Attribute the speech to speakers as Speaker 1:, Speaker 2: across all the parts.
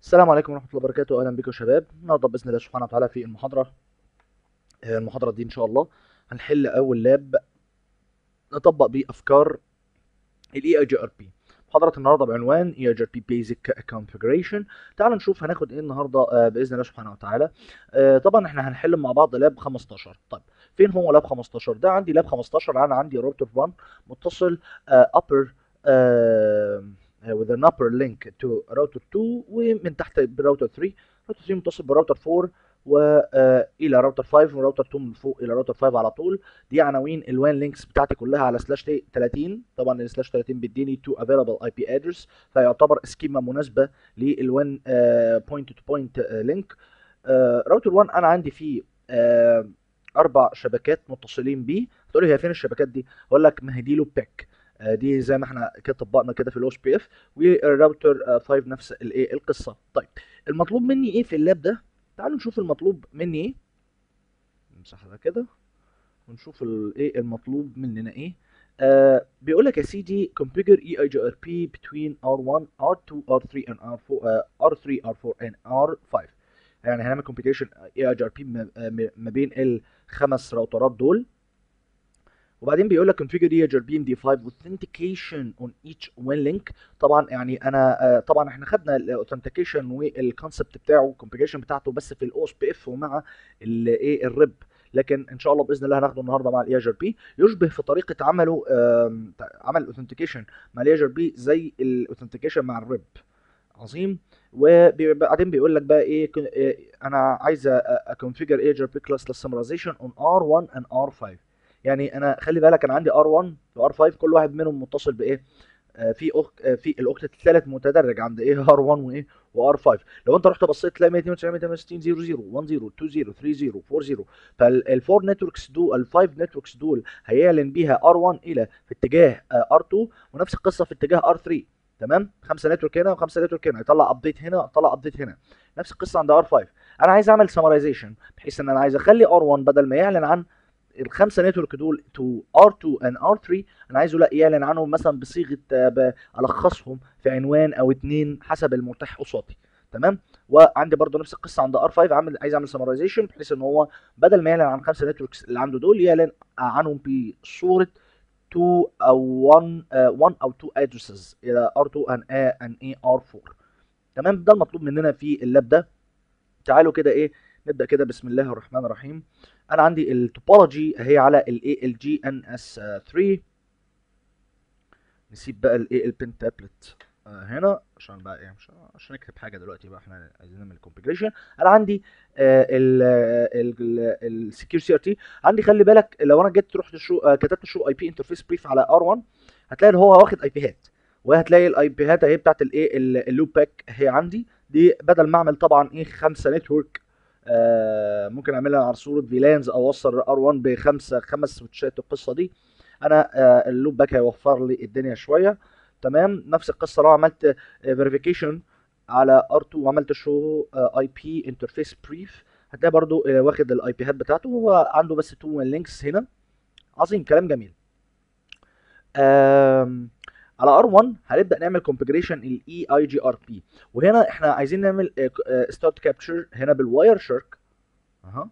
Speaker 1: السلام عليكم ورحمة الله وبركاته أهلا بكم يا شباب النهاردة بإذن الله سبحانه وتعالى في المحاضرة آه، المحاضرة دي إن شاء الله هنحل أول لاب نطبق بيه أفكار ال EIGRP محاضرة النهاردة بعنوان EIGRP Basic Configuration تعالوا نشوف هناخد إيه النهاردة آه، بإذن الله سبحانه وتعالى آه، طبعا إحنا هنحل مع بعض لاب 15 طيب فين هو لاب 15 ده عندي لاب 15 أنا عندي راوتر 1 متصل آه، upper آه، with an upper link to router 2 ومن تحت براوتر 3 راوتر 3 متصل براوتر 4 والى راوتر 5 وراوتر 2 من فوق الى راوتر 5 على طول دي عناوين الوان لينكس بتاعتي كلها على سلاش 30 طبعا السلاش 30 بيديني تو افيلابل اي بي ادرس فيعتبر سكيما مناسبه للوان بوينت تو بوينت لينك راوتر 1 انا عندي فيه آه، اربع شبكات متصلين بيه تقول لي هي فين الشبكات دي اقول لك ما هي دي لوب باك آه، دي زي ما احنا كده طبقنا كده في الاو اس بي اف والراوتر 5 نفس الايه القصه طيب المطلوب مني ايه في اللاب ده تعالوا نشوف المطلوب مني ايه نمسح ده كده ونشوف الايه المطلوب مننا ايه آه بيقول لك يا سيدي configure EIGRP between R1 R2 R3 and R4 آه R3 R4 and R5 يعني هنعمل configuration EIGRP ما- ما ما بين الخمس راوترات دول وبعدين بيقول لك configure EIGRP MD5 authentication on each one link طبعا يعني انا آه، طبعا احنا خدنا الاوثنتيكيشن والكونسبت بتاعه الكونفيجريشن بتاعته بس في الاو اس بي اف ومع الايه الريب لكن ان شاء الله باذن الله هناخده النهارده مع الاي جر بي يشبه في طريقه عمله آم، عمل الاوثنتيكيشن مع الاي جر بي زي الاوثنتيكيشن مع الريب عظيم وبعدين بيقول لك بقى ايه كن- إيه، انا عايز اكونفيجر اي جر بي كلاس سمرايزيشن اون ار1 اند ار5 يعني انا خلي بالك انا عندي ار1 وار5 كل واحد منهم متصل بايه آه، في أخ... آه، في الاوكتت الثالث متدرج عند ايه ار 1 وايه وار 5 لو انت رحت بصيت تلاقي 192 168 00 10 20 30 40 فالفور نتوركس دول الفايف نتوركس دول هيعلن بيها ار 1 الى في اتجاه ار 2 ونفس القصه في اتجاه ار 3 تمام خمسه نتورك هنا وخمسه نتورك هنا يطلع ابديت هنا يطلع ابديت هنا نفس القصه عند ار 5 انا عايز اعمل سمرايزيشن بحيث ان انا عايز اخلي ار 1 بدل ما يعلن عن الخمسه نتورك دول تو ار2 and ار3 انا عايزه لا يعلن عنهم مثلا بصيغه آه، ب- الخصهم في عنوان او اتنين حسب المتاح قصادي تمام وعندي برضو نفس القصه عند ار5 عامل عايز اعمل سمرايزيشن بحيث ان هو بدل ما يعلن عن خمسه نتوركس اللي عنده دول يعلن عنهم بصوره 2 او 1 1 او 2 ادرسز الى ار2 and A and A R4 تمام ده المطلوب مننا في اللاب ده تعالوا كده ايه نبدا كده بسم الله الرحمن الرحيم انا عندي التوبولوجي هي على الاي ال جي ان اس 3 نسيب بقى الاي البن تابلت هنا عشان بقى ايه مش عشان نكتب حاجه دلوقتي بقى احنا عايزين نعمل كونفيجريشن انا عندي السكيور سي ار تي عندي خلي بالك لو انا جيت رحت شو آه، كتبت شو اي بي انترفيس بريف على ار 1 هتلاقي ان هو واخد اي بيهات وهتلاقي الاي بيهات اهي بتاعت الايه اللوب باك هي عندي دي بدل ما اعمل طبعا ايه خمسه نتورك آه ممكن اعملها على صوره فيلانز او اوصل ار 1 بخمسه خمس سويتشات القصه دي انا آه اللوب باك هيوفر لي الدنيا شويه تمام نفس القصه لو عملت فيريفيكيشن على ار2 وعملت شو اي بي انترفيس بريف هتلاقي برضو آه، واخد الاي بي هات بتاعته هو عنده بس تو لينكس هنا عظيم كلام جميل آم، على ار1 هنبدا نعمل كونفيجريشن الاي اي جي ار بي وهنا احنا عايزين نعمل ستارت كابتشر هنا بالواير شارك اها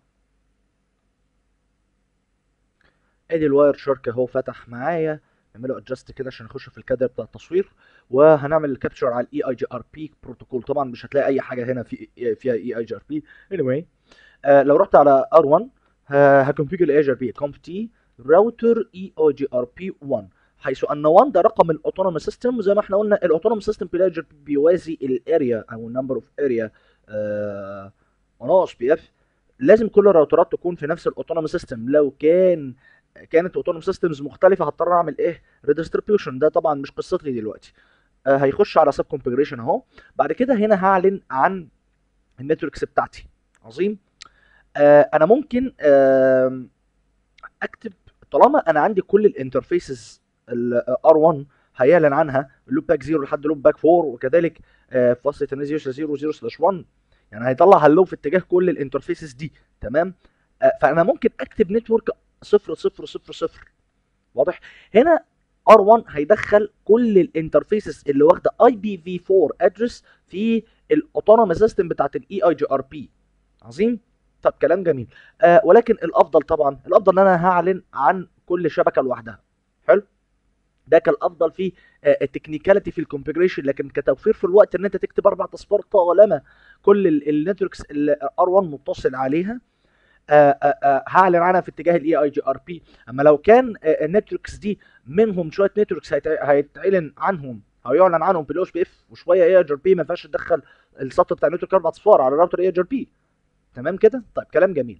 Speaker 1: ادي الواير شارك اهو فتح معايا نعمله ادجست كده عشان نخش في الكادر بتاع التصوير وهنعمل الكابتشر على الاي اي جي ار بي بروتوكول طبعا مش هتلاقي اي حاجه هنا في فيها اي اي جي ار بي anyway آه لو رحت على ار1 هكونفيجر الاي جي ار بي كونف تي راوتر اي اي جي ار بي 1 حيث ان 1 ده رقم الاوتونومي سيستم زي ما احنا قلنا الاوتونومي سيستم في الاي جي ار بي بيوازي الاريا او النمبر اوف اريا اون اس بي اف لازم كل الراوترات تكون في نفس الاوتونومي سيستم لو كان كانت اوتونومي سيستمز مختلفه هضطر اعمل ايه ريدستريبيوشن ده طبعا مش قصتي دلوقتي آه هيخش على سب كونفيجريشن اهو بعد كده هنا هعلن عن النتوركس بتاعتي عظيم آه انا ممكن آه اكتب طالما انا عندي كل الانترفيسز الار 1 هيعلن عنها لوب باك 0 لحد لوب باك 4 وكذلك آه فاصلة 0 0 0 سلاش 1 يعني هيطلع هلو في اتجاه كل الانترفيسز دي تمام آه فانا ممكن اكتب نتورك 0 0 0 0 واضح هنا R1 هيدخل كل الانترفيسز اللي واخده اي بي في 4 ادرس في الاوتونومي سيستم بتاعت الاي اي جي ار بي عظيم طب كلام جميل آه ولكن الافضل طبعا الافضل ان انا هعلن عن كل شبكه لوحدها حلو ده كان الافضل في آه، التكنيكاليتي في الكونفجريشن لكن كتوفير في الوقت ان انت تكتب اربع اصفار طالما كل النتوركس اللي ار 1 متصل عليها آه، آه، آه، هعلن عنها في اتجاه الاي اي جي ار بي اما لو كان آه، النتوركس دي منهم شويه نتوركس هيتع- هيتعلن عنهم او يعلن عنهم بالاو اس بي اف وشويه اي اي جي ار بي ما ينفعش تدخل السطر بتاع النتورك اربع اصفار على الراوتر اي اي جي ار بي تمام كده طيب كلام جميل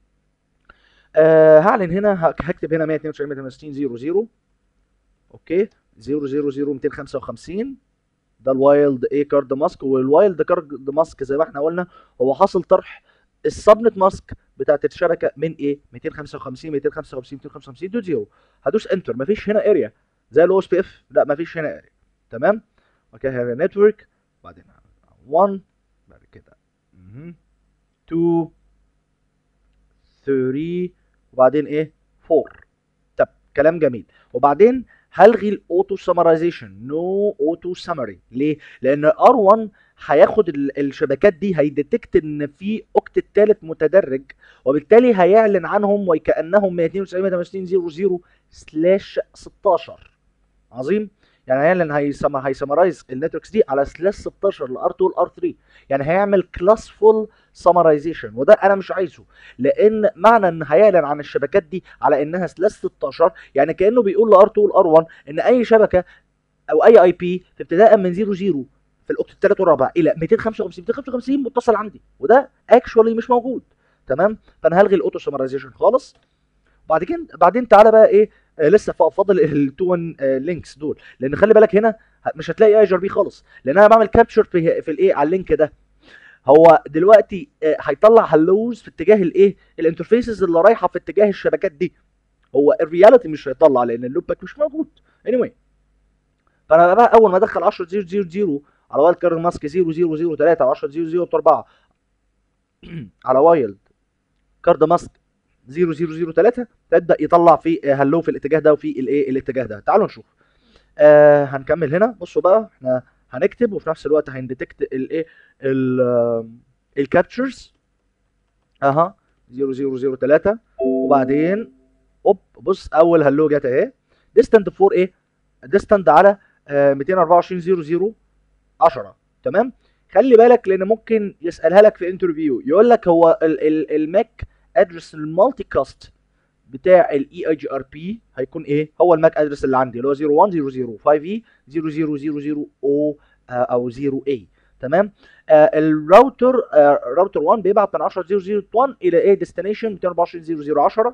Speaker 1: آه هعلن هنا هك- هكتب هنا 192 168 00 اوكي 000 255 ده الوايلد ايه كارد ماسك والوايلد كارد ماسك زي ما احنا قلنا هو حاصل طرح السبنت ماسك بتاعت الشبكه من ايه 255 255 255 دوت زيرو هدوس انتر مفيش هنا اريا زي الاو اس بي اف لا مفيش هنا اريا تمام اوكي هنا نتورك بعدين 1 بعد كده 2 3 وبعدين ايه 4 طب كلام جميل وبعدين هلغي الاوتو سمرايزيشن نو اوتو سمري ليه لان ار 1 هياخد ال- الشبكات دي هيديتكت ان في اوكت الثالث متدرج وبالتالي هيعلن عنهم وكانهم 292 سلاش 16 عظيم يعني هيعلن هيسم هيسمرايز النتوركس دي على سلاش 16 لار 2 لار 3 يعني هيعمل كلاس فول سمرايزيشن وده انا مش عايزه لان معنى ان هيعلن عن الشبكات دي على انها سلاش 16 يعني كانه بيقول لار 2 لار 1 ان اي شبكه او اي اي بي في ابتداء من 0 0 في الاوكت الثالث والرابع الى 255 255 متصل عندي وده اكشولي مش موجود تمام فانا هلغي الاوتو سمرايزيشن خالص بعد كده بعدين تعالى بقى ايه آه لسه فا- فاضل التون آه لينكس دول لان خلي بالك هنا ه- مش هتلاقي اي جي ار بي خالص لان انا بعمل كابتشر في في الايه على اللينك ده هو دلوقتي آه هيطلع هلوز في اتجاه الايه الانترفيسز اللي رايحه في اتجاه الشبكات دي هو الرياليتي مش هيطلع لان اللوب باك مش موجود anyway فانا بقى اول ما ادخل 10 0 0 0 على وايلد كارد ماسك 0 0 0 3 و 10 0 0 4 على وايلد كارد ماسك 0 0 0 3 تبدا يطلع في هلو في الاتجاه ده وفي الايه الاتجاه ده تعالوا نشوف آه هنكمل هنا بصوا بقى احنا هنكتب وفي نفس الوقت هنديتكت الايه الكابتشرز اها 0 0 0 3 وبعدين اوب بص اول هلو جت اهي ديستنت فور ايه ديستنت على آه 224 0 0 10 تمام خلي بالك لان ممكن يسالها لك في انترفيو يقول لك هو ال- ال- الماك ادرس المالتي كاست بتاع الاي اي جي ار بي هيكون ايه هو الماك ادرس اللي عندي اللي هو 0100 5e 0000 او او 0 a تمام آه الراوتر آه راوتر 1 بيبعت من 10001 الى ايه ديستنيشن 224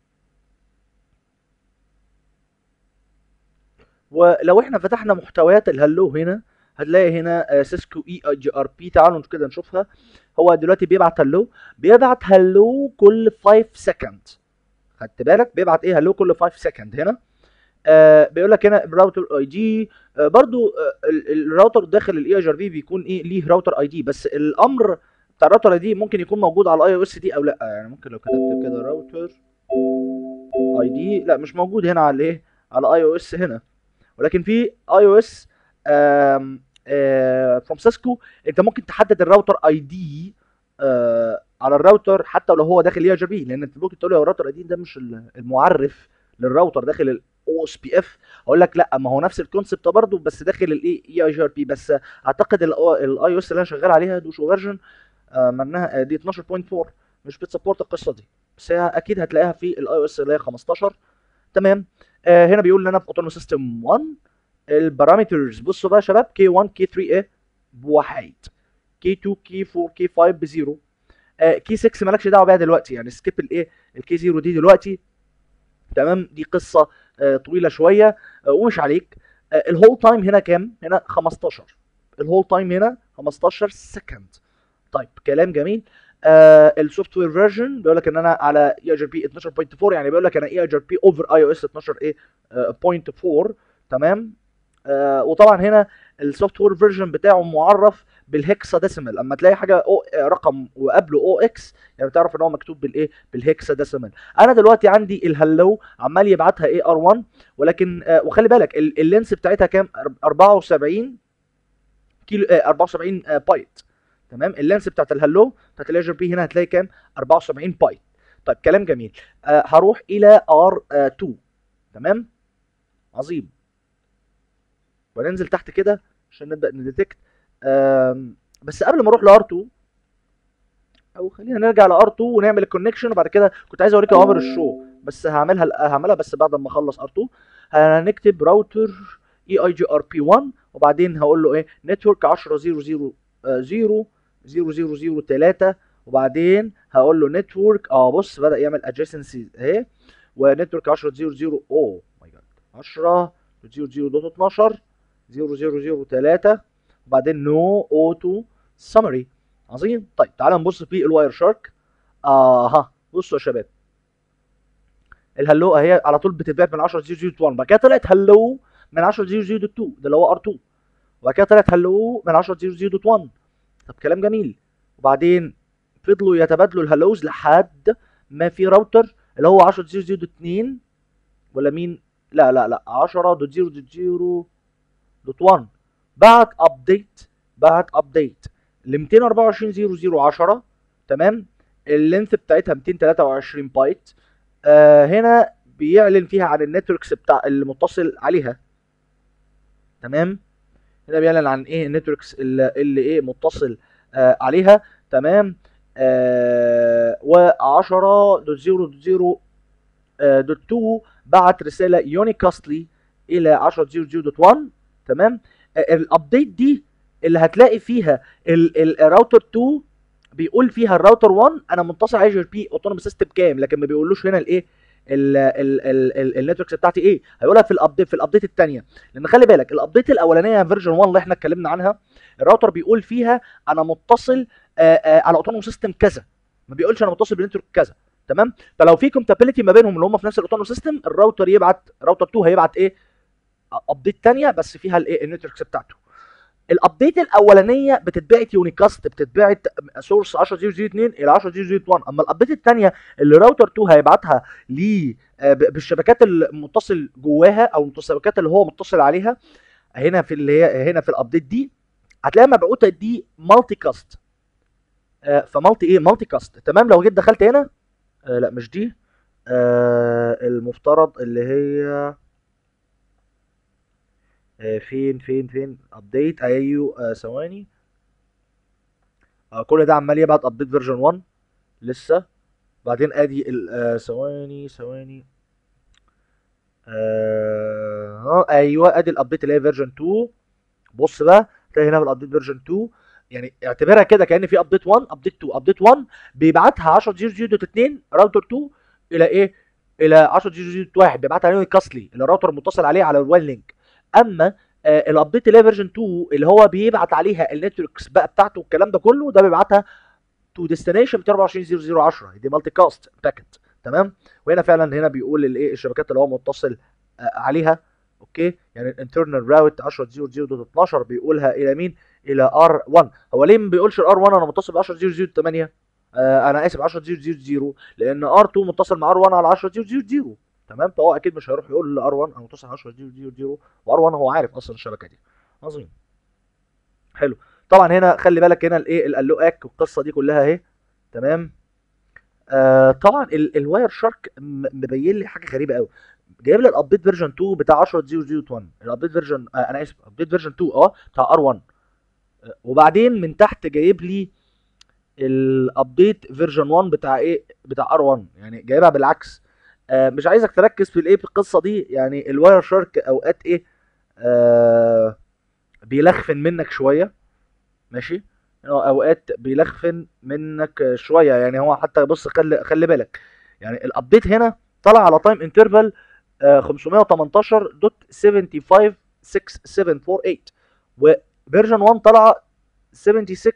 Speaker 1: ولو احنا فتحنا محتويات الهلو هنا هتلاقي هنا سيسكو اي اي جي ار بي تعالوا كده نشوفها هو دلوقتي بيبعت هلو بيبعت هلو كل 5 سكند خدت بالك بيبعت ايه هلو كل 5 سكند هنا آه بيقول لك هنا راوتر اي دي آه برضو آه ال- الراوتر داخل الاي اي ار بي بيكون ايه ليه راوتر اي دي بس الامر بتاع الراوتر اي دي ممكن يكون موجود على الاي او اس دي او لا يعني ممكن لو كتبت كده راوتر اي دي لا مش موجود هنا على ايه على اي او اس هنا ولكن في اي او اس فروم سيسكو انت ممكن تحدد الراوتر اي دي على الراوتر حتى لو هو داخل اي ار بي لان انت ممكن تقول لي هو الراوتر اي دي ده مش ال- المعرف للراوتر داخل الاو اس بي اف اقول لك لا ما هو نفس الكونسبت برضه بس داخل الاي اي اي ار بي بس اعتقد الاي او اس اللي انا شغال عليها دوشو فيرجن منها دي 12.4 مش بتسبورت القصه دي بس هي اكيد هتلاقيها في الاي او اس اللي هي 15 تمام آه هنا بيقول لنا في اوتونومي سيستم 1 البارامترز بصوا بقى يا شباب كي 1 كي 3 ايه بواحد كي 2 كي 4 كي 5 بزيرو آه كي 6 مالكش دعوه بيها دلوقتي يعني سكيب الايه الكي 0 دي دلوقتي تمام دي قصه آه طويله شويه آه ومش عليك آه الهول تايم هنا كام هنا 15 الهول تايم هنا 15 سكند طيب كلام جميل آه السوفت وير فيرجن بيقول لك ان انا على اي ار بي 12.4 يعني بيقول لك انا اي ار بي اوفر اي او اس 12 ايه بوينت 4 تمام آه وطبعا هنا السوفت وير فيرجن بتاعه معرف بالهكسا ديسيمال اما تلاقي حاجه أو آه، رقم وقبله او اكس يعني تعرف ان هو مكتوب بالايه بالهكسا ديسيمال انا دلوقتي عندي الهلو عمال يبعتها ايه ار 1 ولكن آه وخلي بالك ال- اللينس بتاعتها كام 74 كيلو آه 74 آه بايت تمام اللينس بتاعت الهلو بتاعت الاي جي ار بي هنا هتلاقي كام 74 بايت طيب كلام جميل آه هروح الى ار 2 تمام عظيم وننزل تحت كده عشان نبدا نديتكت بس قبل ما اروح لار 2 او خلينا نرجع لار 2 ونعمل الكونكشن وبعد كده كنت عايز اوريك اوامر الشو بس هعملها هعملها بس بعد ما اخلص ار 2 هنكتب راوتر اي اي جي ار بي 1 وبعدين هقول له ايه نتورك 10 0 0 0 0 0 0 3 وبعدين هقول له نتورك اه بص بدا يعمل ادجيسنسي اهي ونتورك 10 0 0 اوه ماي جاد 10 0 0 دوت 12 0 0 0 3 وبعدين نو اوتو سمري عظيم طيب تعال نبص في الواير شارك اها بصوا يا شباب الهلو اهي على طول بتتبعت من 10 0 0 1 بعد كده طلعت هلو من 10 0 0 2 ده اللي هو ار 2 وبعد كده طلعت هلو من 10 0 0 1 طب كلام جميل وبعدين فضلوا يتبادلوا الهلوز لحد ما في راوتر اللي هو 10 0 0 2 ولا مين لا لا لا 10 دوت 0 دوت 0 دوت 1 بعت ابديت بعت ابديت ل 224 0 0 10 تمام اللينث بتاعتها 223 بايت آه هنا بيعلن فيها عن النتوركس بتاع المتصل عليها تمام هنا بيعلن عن ايه النتوركس اللي, اللي ايه متصل آه عليها تمام آه و10.0.0 دوت 2 بعت رساله يونيكاستلي الى 10.0.0.1 تمام آه الابديت دي اللي هتلاقي فيها الراوتر 2 بيقول فيها الراوتر 1 انا متصل على جي بي اوتونومي سيستم كام لكن ما بيقولوش هنا الايه النتوركس بتاعتي ايه هيقولها في الابديت في الابديت الثانيه لان خلي بالك الابديت الاولانيه فيرجن 1 اللي احنا اتكلمنا عنها الراوتر بيقول فيها انا متصل آآ آآ على اوتونومي سيستم كذا ما بيقولش انا متصل بالنتورك كذا تمام فلو في كومباتيبيليتي ما بينهم اللي هم في نفس الاوتونومي سيستم الراوتر يبعت راوتر 2 هيبعت ايه ابديت ثانيه بس فيها الايه النتوركس بتاعته الابديت الاولانيه بتتبعت يونيكاست بتتبعت سورس 10.0.0.2 الى 10.0.0.1 اما الابديت الثانيه اللي راوتر 2 هيبعتها ل بالشبكات المتصل جواها او الشبكات اللي هو متصل عليها هنا في اللي هي هنا في الابديت دي هتلاقيها مبعوثه دي مالتي كاست فمالتي ايه مالتي كاست تمام لو جيت دخلت هنا آه لا مش دي آه المفترض اللي هي آه فين فين فين ابديت ايوه ثواني آه كل ده عمال يبعت ابديت فيرجن 1 لسه بعدين ادي ثواني ثواني آه ايوه ادي الابديت اللي هي فيرجن 2 بص بقى تلاقي هنا في الابديت فيرجن 2 يعني اعتبرها كده كان في ابديت 1 ابديت 2 ابديت 1 بيبعتها 10 2 راوتر 2 الى ايه الى 10 1 بيبعتها عليه كاسلي اللي الراوتر متصل عليه على الوان لينك اما آه الابديت اللي هي فيرجن 2 اللي هو بيبعت عليها النتوركس بقى بتاعته والكلام ده كله ده بيبعتها تو ديستنيشن 224 0010 دي مالتي كاست باكت تمام وهنا فعلا هنا بيقول الايه الشبكات اللي هو متصل آه عليها اوكي يعني الانترنال راوت 10.0.0.12 بيقولها الى مين الى ار1 هو ليه ما بيقولش الار 1 انا متصل ب 10.0.0.8 آه انا اسف 10.0.0.0 لان ار2 متصل مع ار1 على 10.0.0.0 تمام فهو اكيد مش هيروح يقول لار1 انا متصل على 10.0.0.0 وار1 هو عارف اصلا الشبكه دي عظيم حلو طبعا هنا خلي بالك هنا الايه الالوقاك والقصه دي كلها اهي تمام آه طبعا الواير شارك مبين لي حاجه غريبه قوي جايب لي الابديت فيرجن 2 بتاع 10.0.0.1 الابديت فيرجن آه انا اسف ابديت فيرجن 2 اه بتاع ار1 آه وبعدين من تحت جايب لي الابديت فيرجن 1 بتاع ايه بتاع ار1 يعني جايبها بالعكس آه مش عايزك تركز في الايه في القصه دي يعني الواير شارك اوقات ايه آه بيلخفن منك شويه ماشي اوقات بيلخفن منك شويه يعني هو حتى بص خلي خلي بالك يعني الابديت هنا طلع على تايم انترفال 518.756748 وفيرجن 1 طلع 76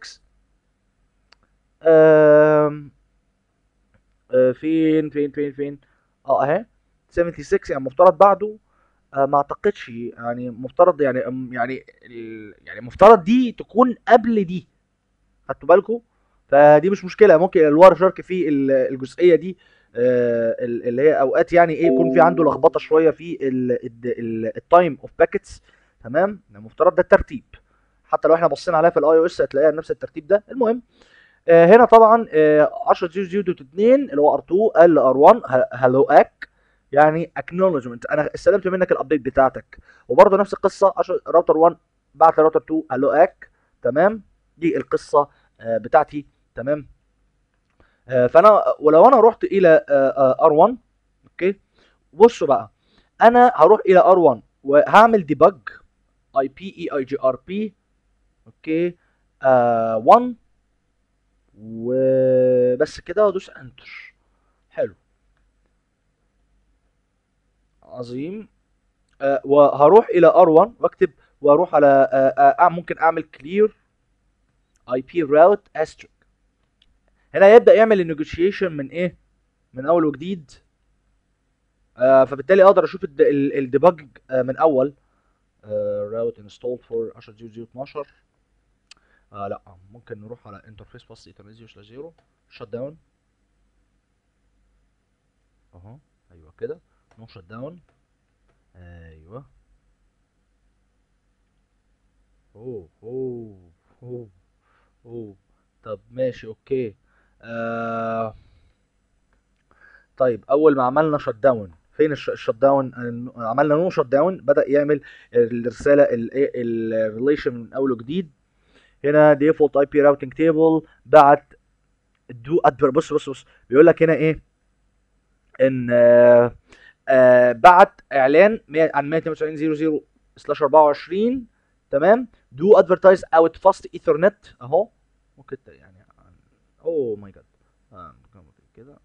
Speaker 1: آم آه فين فين فين فين اه اهي 76 يعني مفترض بعده آه ما اعتقدش يعني مفترض يعني يعني يعني مفترض دي تكون قبل دي خدتوا بالكم فدي مش مشكله ممكن الوار شارك في الجزئيه دي آه اللي هي اوقات يعني ايه يكون في عنده لخبطه شويه في التايم اوف باكيتس تمام المفترض ده الترتيب حتى لو احنا بصينا عليها في الاي او اس هتلاقيها نفس الترتيب ده المهم آه هنا طبعا آه 10.0.2 اللي هو ار2 قال لار1 هلو اك يعني اكنولجمنت انا استلمت منك الابديت بتاعتك وبرضه نفس القصه راوتر 1 بعت لراوتر 2 هلو اك تمام دي القصه آه بتاعتي تمام آه فانا ولو انا رحت الى ار1 اوكي بصوا بقى انا هروح الى ار1 وهعمل ديبج اي بي اي اي جي ار بي اوكي آه 1 وبس كده وادوس انتر حلو عظيم آه وهروح الى ار1 واكتب واروح على آه آه ممكن اعمل كلير اي بي راوت استريك هنا يبدا يعمل النيجوشيشن من ايه من اول وجديد آه فبالتالي اقدر اشوف الديبج آه من اول راوت انستول فور 10.0.12 آه لا ممكن نروح على انترفيس باس ايترنيزيو سلاش زيرو شت داون اهو ايوه كده نو شت داون ايوه اوه اوه اوه اوه طب ماشي اوكي آه طيب اول ما عملنا شت داون فين الشت داون عملنا نو شت داون بدا يعمل الرساله الريليشن من اول وجديد هنا ديفولت اي بي راوتنج تيبل بعت دو ادفر بص بص بص بيقول لك هنا ايه ان آه آه بعت اعلان عن 192.0.0 سلاش 24 تمام دو ادفرتايز اوت فاست ايثرنت اهو ممكن يعني اوه ماي جاد كده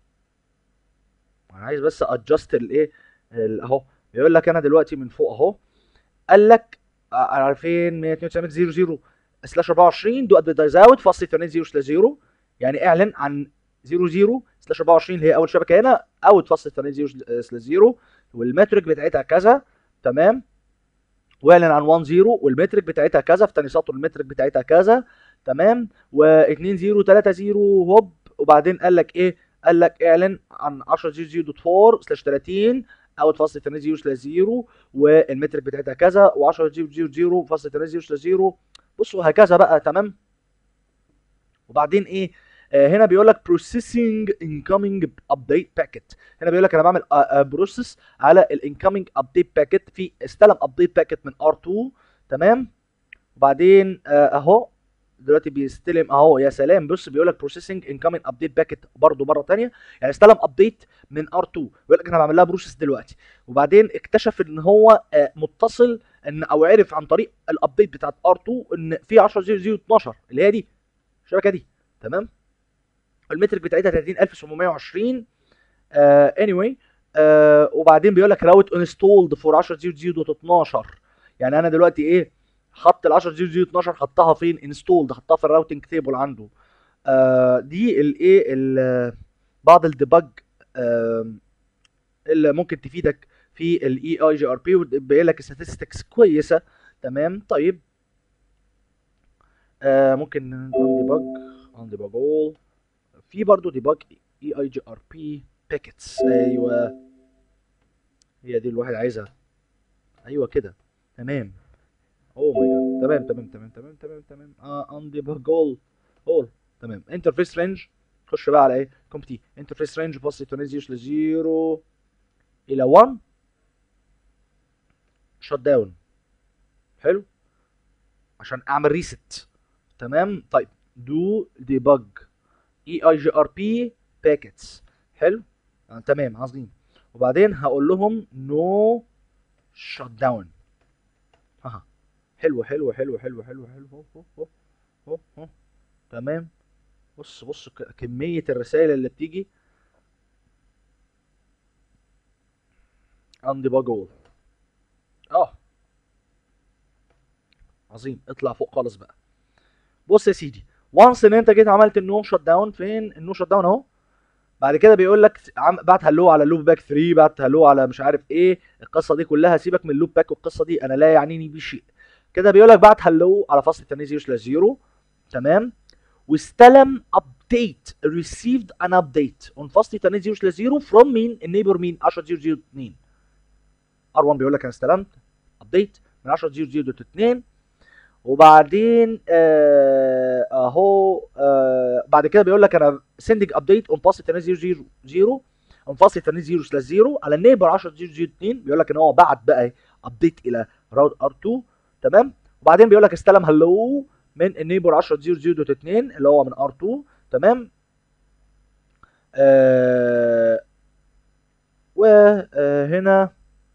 Speaker 1: انا عايز بس ادجست الايه اهو بيقول لك انا دلوقتي من فوق اهو قال لك عارفين 192.0.0 سلاش 24 دو ادفرتايز اوت فاست ايثرنت 0 سلاش 0 يعني اعلن عن 00 سلاش 24 اللي هي اول شبكه هنا اوت فاست ايثرنت 0 سلاش 0 والمترك بتاعتها كذا تمام واعلن عن 1 0 والمترك بتاعتها كذا في تاني سطر المترك بتاعتها كذا تمام و2 0 3 0 هوب وبعدين قال لك ايه قال لك اعلن عن 10.0.4 سلاش 30 اوت فاست ايثرنت 0 سلاش 0 والمترك بتاعتها كذا و10.0.0 فاست ايثرنت 0 سلاش 0 بصوا هكذا بقى تمام وبعدين ايه آه هنا بيقول لك processing incoming update packet هنا بيقول لك انا بعمل بروسيس على الانكoming update packet في استلم update packet من R2 تمام وبعدين آه اهو دلوقتي بيستلم اهو يا سلام بص بيقول لك بروسيسنج انكمنج ابديت باكيت برضه مره ثانيه يعني استلم ابديت من ار2 بيقول لك انا بعمل لها بروسيس دلوقتي وبعدين اكتشف ان هو آه متصل ان او عرف عن طريق الابديت بتاعت ار2 ان في 10.0.0.12 اللي هي دي الشبكه دي تمام المترك بتاعتها 30720 آه anyway آه وبعدين بيقول لك راوت انستولد فور 10.0.0.12 يعني انا دلوقتي ايه حط ال 10.0.0.12 حطها فين انستولد حطها في الراوتنج تيبل عنده آه دي الايه بعض الديبج آه اللي ممكن تفيدك في الاي اي جي ار بي وتبين لك statistics كويسه تمام طيب آه ممكن انديبج انديبج اول في برضو ديبج اي اي جي ار بي باكيتس ايوه هي دي الواحد عايزها ايوه كده تمام اوه ماي جاد تمام تمام تمام تمام تمام تمام اه انديبج اول اول تمام انترفيس رينج خش بقى على ايه كومبتي انترفيس رينج بص تونيزيوس لزيرو الى 1 شت داون حلو عشان اعمل ريست تمام طيب دو ديبج اي اي جي ار بي باكيتس حلو آه تمام عظيم وبعدين هقول لهم نو شت داون ها حلو حلو حلو حلو حلو حلو هو هو هو هو هو تمام بص بص كمية الرسائل اللي بتيجي عندي باجول اه عظيم اطلع فوق خالص بقى بص يا سيدي وانس ان انت جيت عملت النو شت داون فين النو شت داون اهو بعد كده بيقول لك بعت هلو على لوب باك 3 بعت هلو على مش عارف ايه القصه دي كلها سيبك من اللوب باك والقصه دي انا لا يعنيني بيه شيء كده بيقول لك بعت هلو على فصل التاني 0 سلاش 0 تمام واستلم ابديت received an update on فصل التاني 0 سلاش 0 from مين النيبر مين 10 0 0 2 ار1 بيقول لك انا استلمت ابديت من 10 0 0 2 وبعدين آه اهو آه بعد كده بيقول لك انا sending update on pass 0 0 on pass 0 سلاش 0 على النيبر 10 0 0 2 بيقول لك ان هو بعت بقى ابديت الى راوت ار 2 تمام وبعدين بيقول لك استلم هلو من النيبر 10 0 0 دوت 2 اللي هو من ار 2 تمام آه وهنا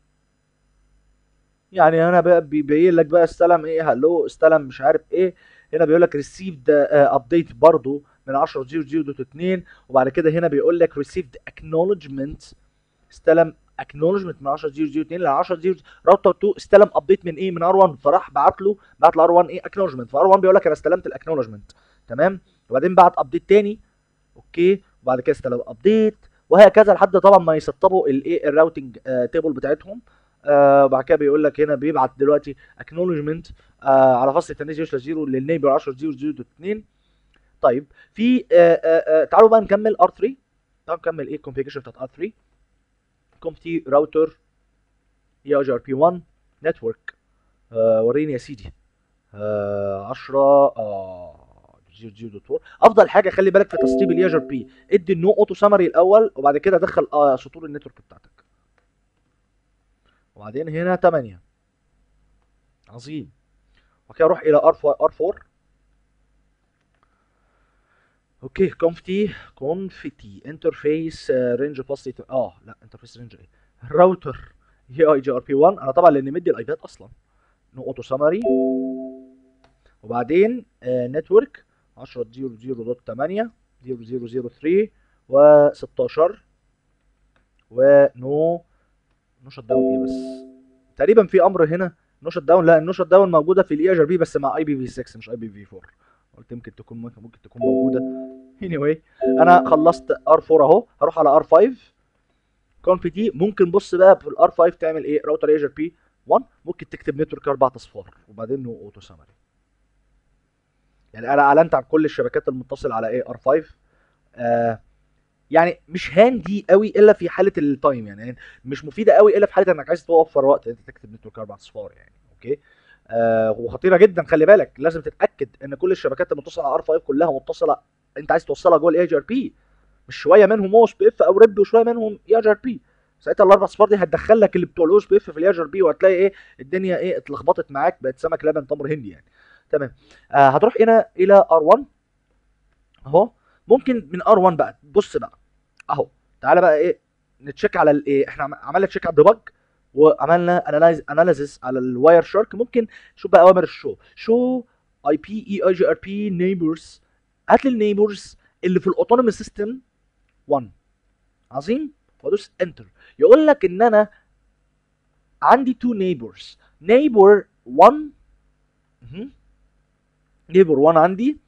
Speaker 1: يعني هنا بقى بيبين لك بقى استلم ايه هلو استلم مش عارف ايه هنا بيقول لك ريسيفد ابديت برضو من 10 0 0 دوت 2 وبعد كده هنا بيقول لك ريسيفد اكنولجمنت استلم اكنولجمنت من 10 0 0 2 ل 10 0 راوتر 2 استلم ابديت من ايه من ار 1 فراح بعت له بعت ل ار 1 ايه اكنولجمنت فار 1 بيقول لك انا استلمت الاكنولجمنت تمام وبعدين بعت ابديت تاني اوكي وبعد كده استلم ابديت وهكذا لحد طبعا ما يسطبوا الايه الراوتنج تيبل بتاعتهم آه بعد كده بيقول لك هنا بيبعت دلوقتي اكنولجمنت آه على فصل التنزيل 0 للنيبر 10 0 0 2 طيب في آه آه آه تعالوا بقى نكمل ار 3 تعالوا نكمل ايه الكونفيجريشن بتاعت ار 3 كومتي راوتر اي اي ار بي 1 نتورك وريني يا سيدي آه 10 اه 0.0.4 افضل حاجه خلي بالك في تسطيب الاي ار بي ادي النو اوتو سمري الاول وبعد كده دخل آه سطور النتورك بتاعتك وبعدين هنا 8 عظيم وكده اروح الى ار 4 اوكي كونفتي كونفتي انترفيس رينج باس اه لا انترفيس رينج ايه راوتر هي اي جي ار بي 1 انا طبعا لان مدي الايباد اصلا نو اوتو سمري وبعدين نتورك 10 0 0 دوت 8 0 0 0 3 و 16 ونو نو شت داون ايه بس تقريبا في امر هنا نو شت داون لا النو شت داون موجوده في الاي ار بي بس مع اي بي في 6 مش اي بي في 4 قلت يمكن تكون ممكن, ممكن تكون موجوده anyway انا خلصت ار 4 اهو هروح على ار 5 كونف دي ممكن بص بقى في الار 5 تعمل ايه راوتر اي ار بي 1 ممكن تكتب نتورك اربع اصفار وبعدين نو اوتو سمري يعني انا اعلنت عن كل الشبكات المتصله على ايه ار 5 آه يعني مش هاندي قوي الا في حاله التايم يعني مش مفيده قوي الا في حاله انك عايز توفر وقت انت تكتب نتورك اربع اصفار يعني اوكي آه وخطيره جدا خلي بالك لازم تتاكد ان كل الشبكات المتصله على ار 5 كلها متصله انت عايز توصلها جوه الاي ار بي مش شويه منهم اوس بي اف او ريب وشويه منهم اي ار بي ساعتها الاربع اصفار دي هتدخل لك اللي بتوع الاوس بي اف في الاي ار بي وهتلاقي ايه الدنيا ايه اتلخبطت معاك بقت سمك لبن تمر هندي يعني تمام آه هتروح هنا الى ار 1 اهو ممكن من ار 1 بقى بص بقى اهو تعالى بقى ايه نتشيك على الايه احنا عملنا تشيك على الديبج وعملنا انالايز اناليسيس على الواير شارك ممكن شوف بقى اوامر الشو شو اي بي اي اي جي ار بي نيبرز هات لي النيبرز اللي في الاوتونومي سيستم 1 عظيم وادوس انتر يقول لك ان انا عندي تو نيبرز نيبر 1 نيبر 1 عندي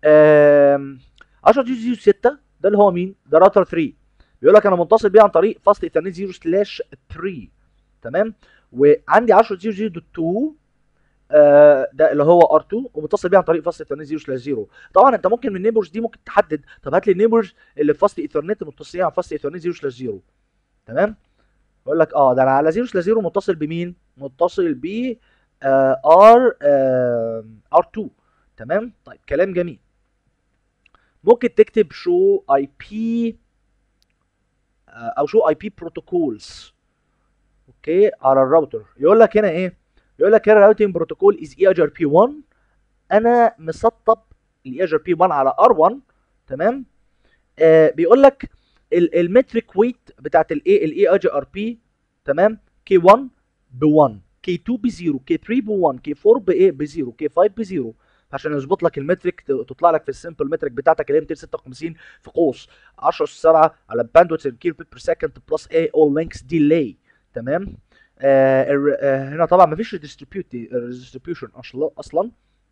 Speaker 1: 10 جي 6 ده اللي هو مين؟ ده راوتر 3 بيقول لك انا متصل بيه عن طريق فاست ايثرنت 0 سلاش 3 تمام وعندي 10 0 0 دوت 2 آه ده اللي هو ار 2 ومتصل بيه عن طريق فاست ايثرنت 0 سلاش 0 طبعا انت ممكن من النيبرز دي ممكن تحدد طب هات لي النيبرز اللي في فاست ايثرنت متصلين على فاست ايثرنت 0 سلاش 0 تمام يقول لك اه ده انا على 0 سلاش 0 متصل بمين؟ متصل ب ار ار 2 تمام طيب كلام جميل ممكن تكتب شو اي بي او شو اي بي بروتوكولز اوكي على الراوتر يقول لك هنا ايه يقول لك هنا راوتنج بروتوكول از اي ار بي 1 انا مسطب الاي ار بي 1 على ار 1 تمام آه بيقول لك المتريك ويت بتاعت الاي الاي اي ار بي تمام كي 1 ب 1 كي 2 ب 0 كي 3 ب 1 كي 4 بايه ب 0 كي 5 ب 0 عشان يظبط لك المترك تطلع لك في السمبل مترك بتاعتك اللي هي 256 في قوس 10 7 على باندويث كيلو بيت بير سكند بلس اي اول لينكس ديلي تمام آه آه هنا طبعا مفيش ريديستريبيوشن اصلا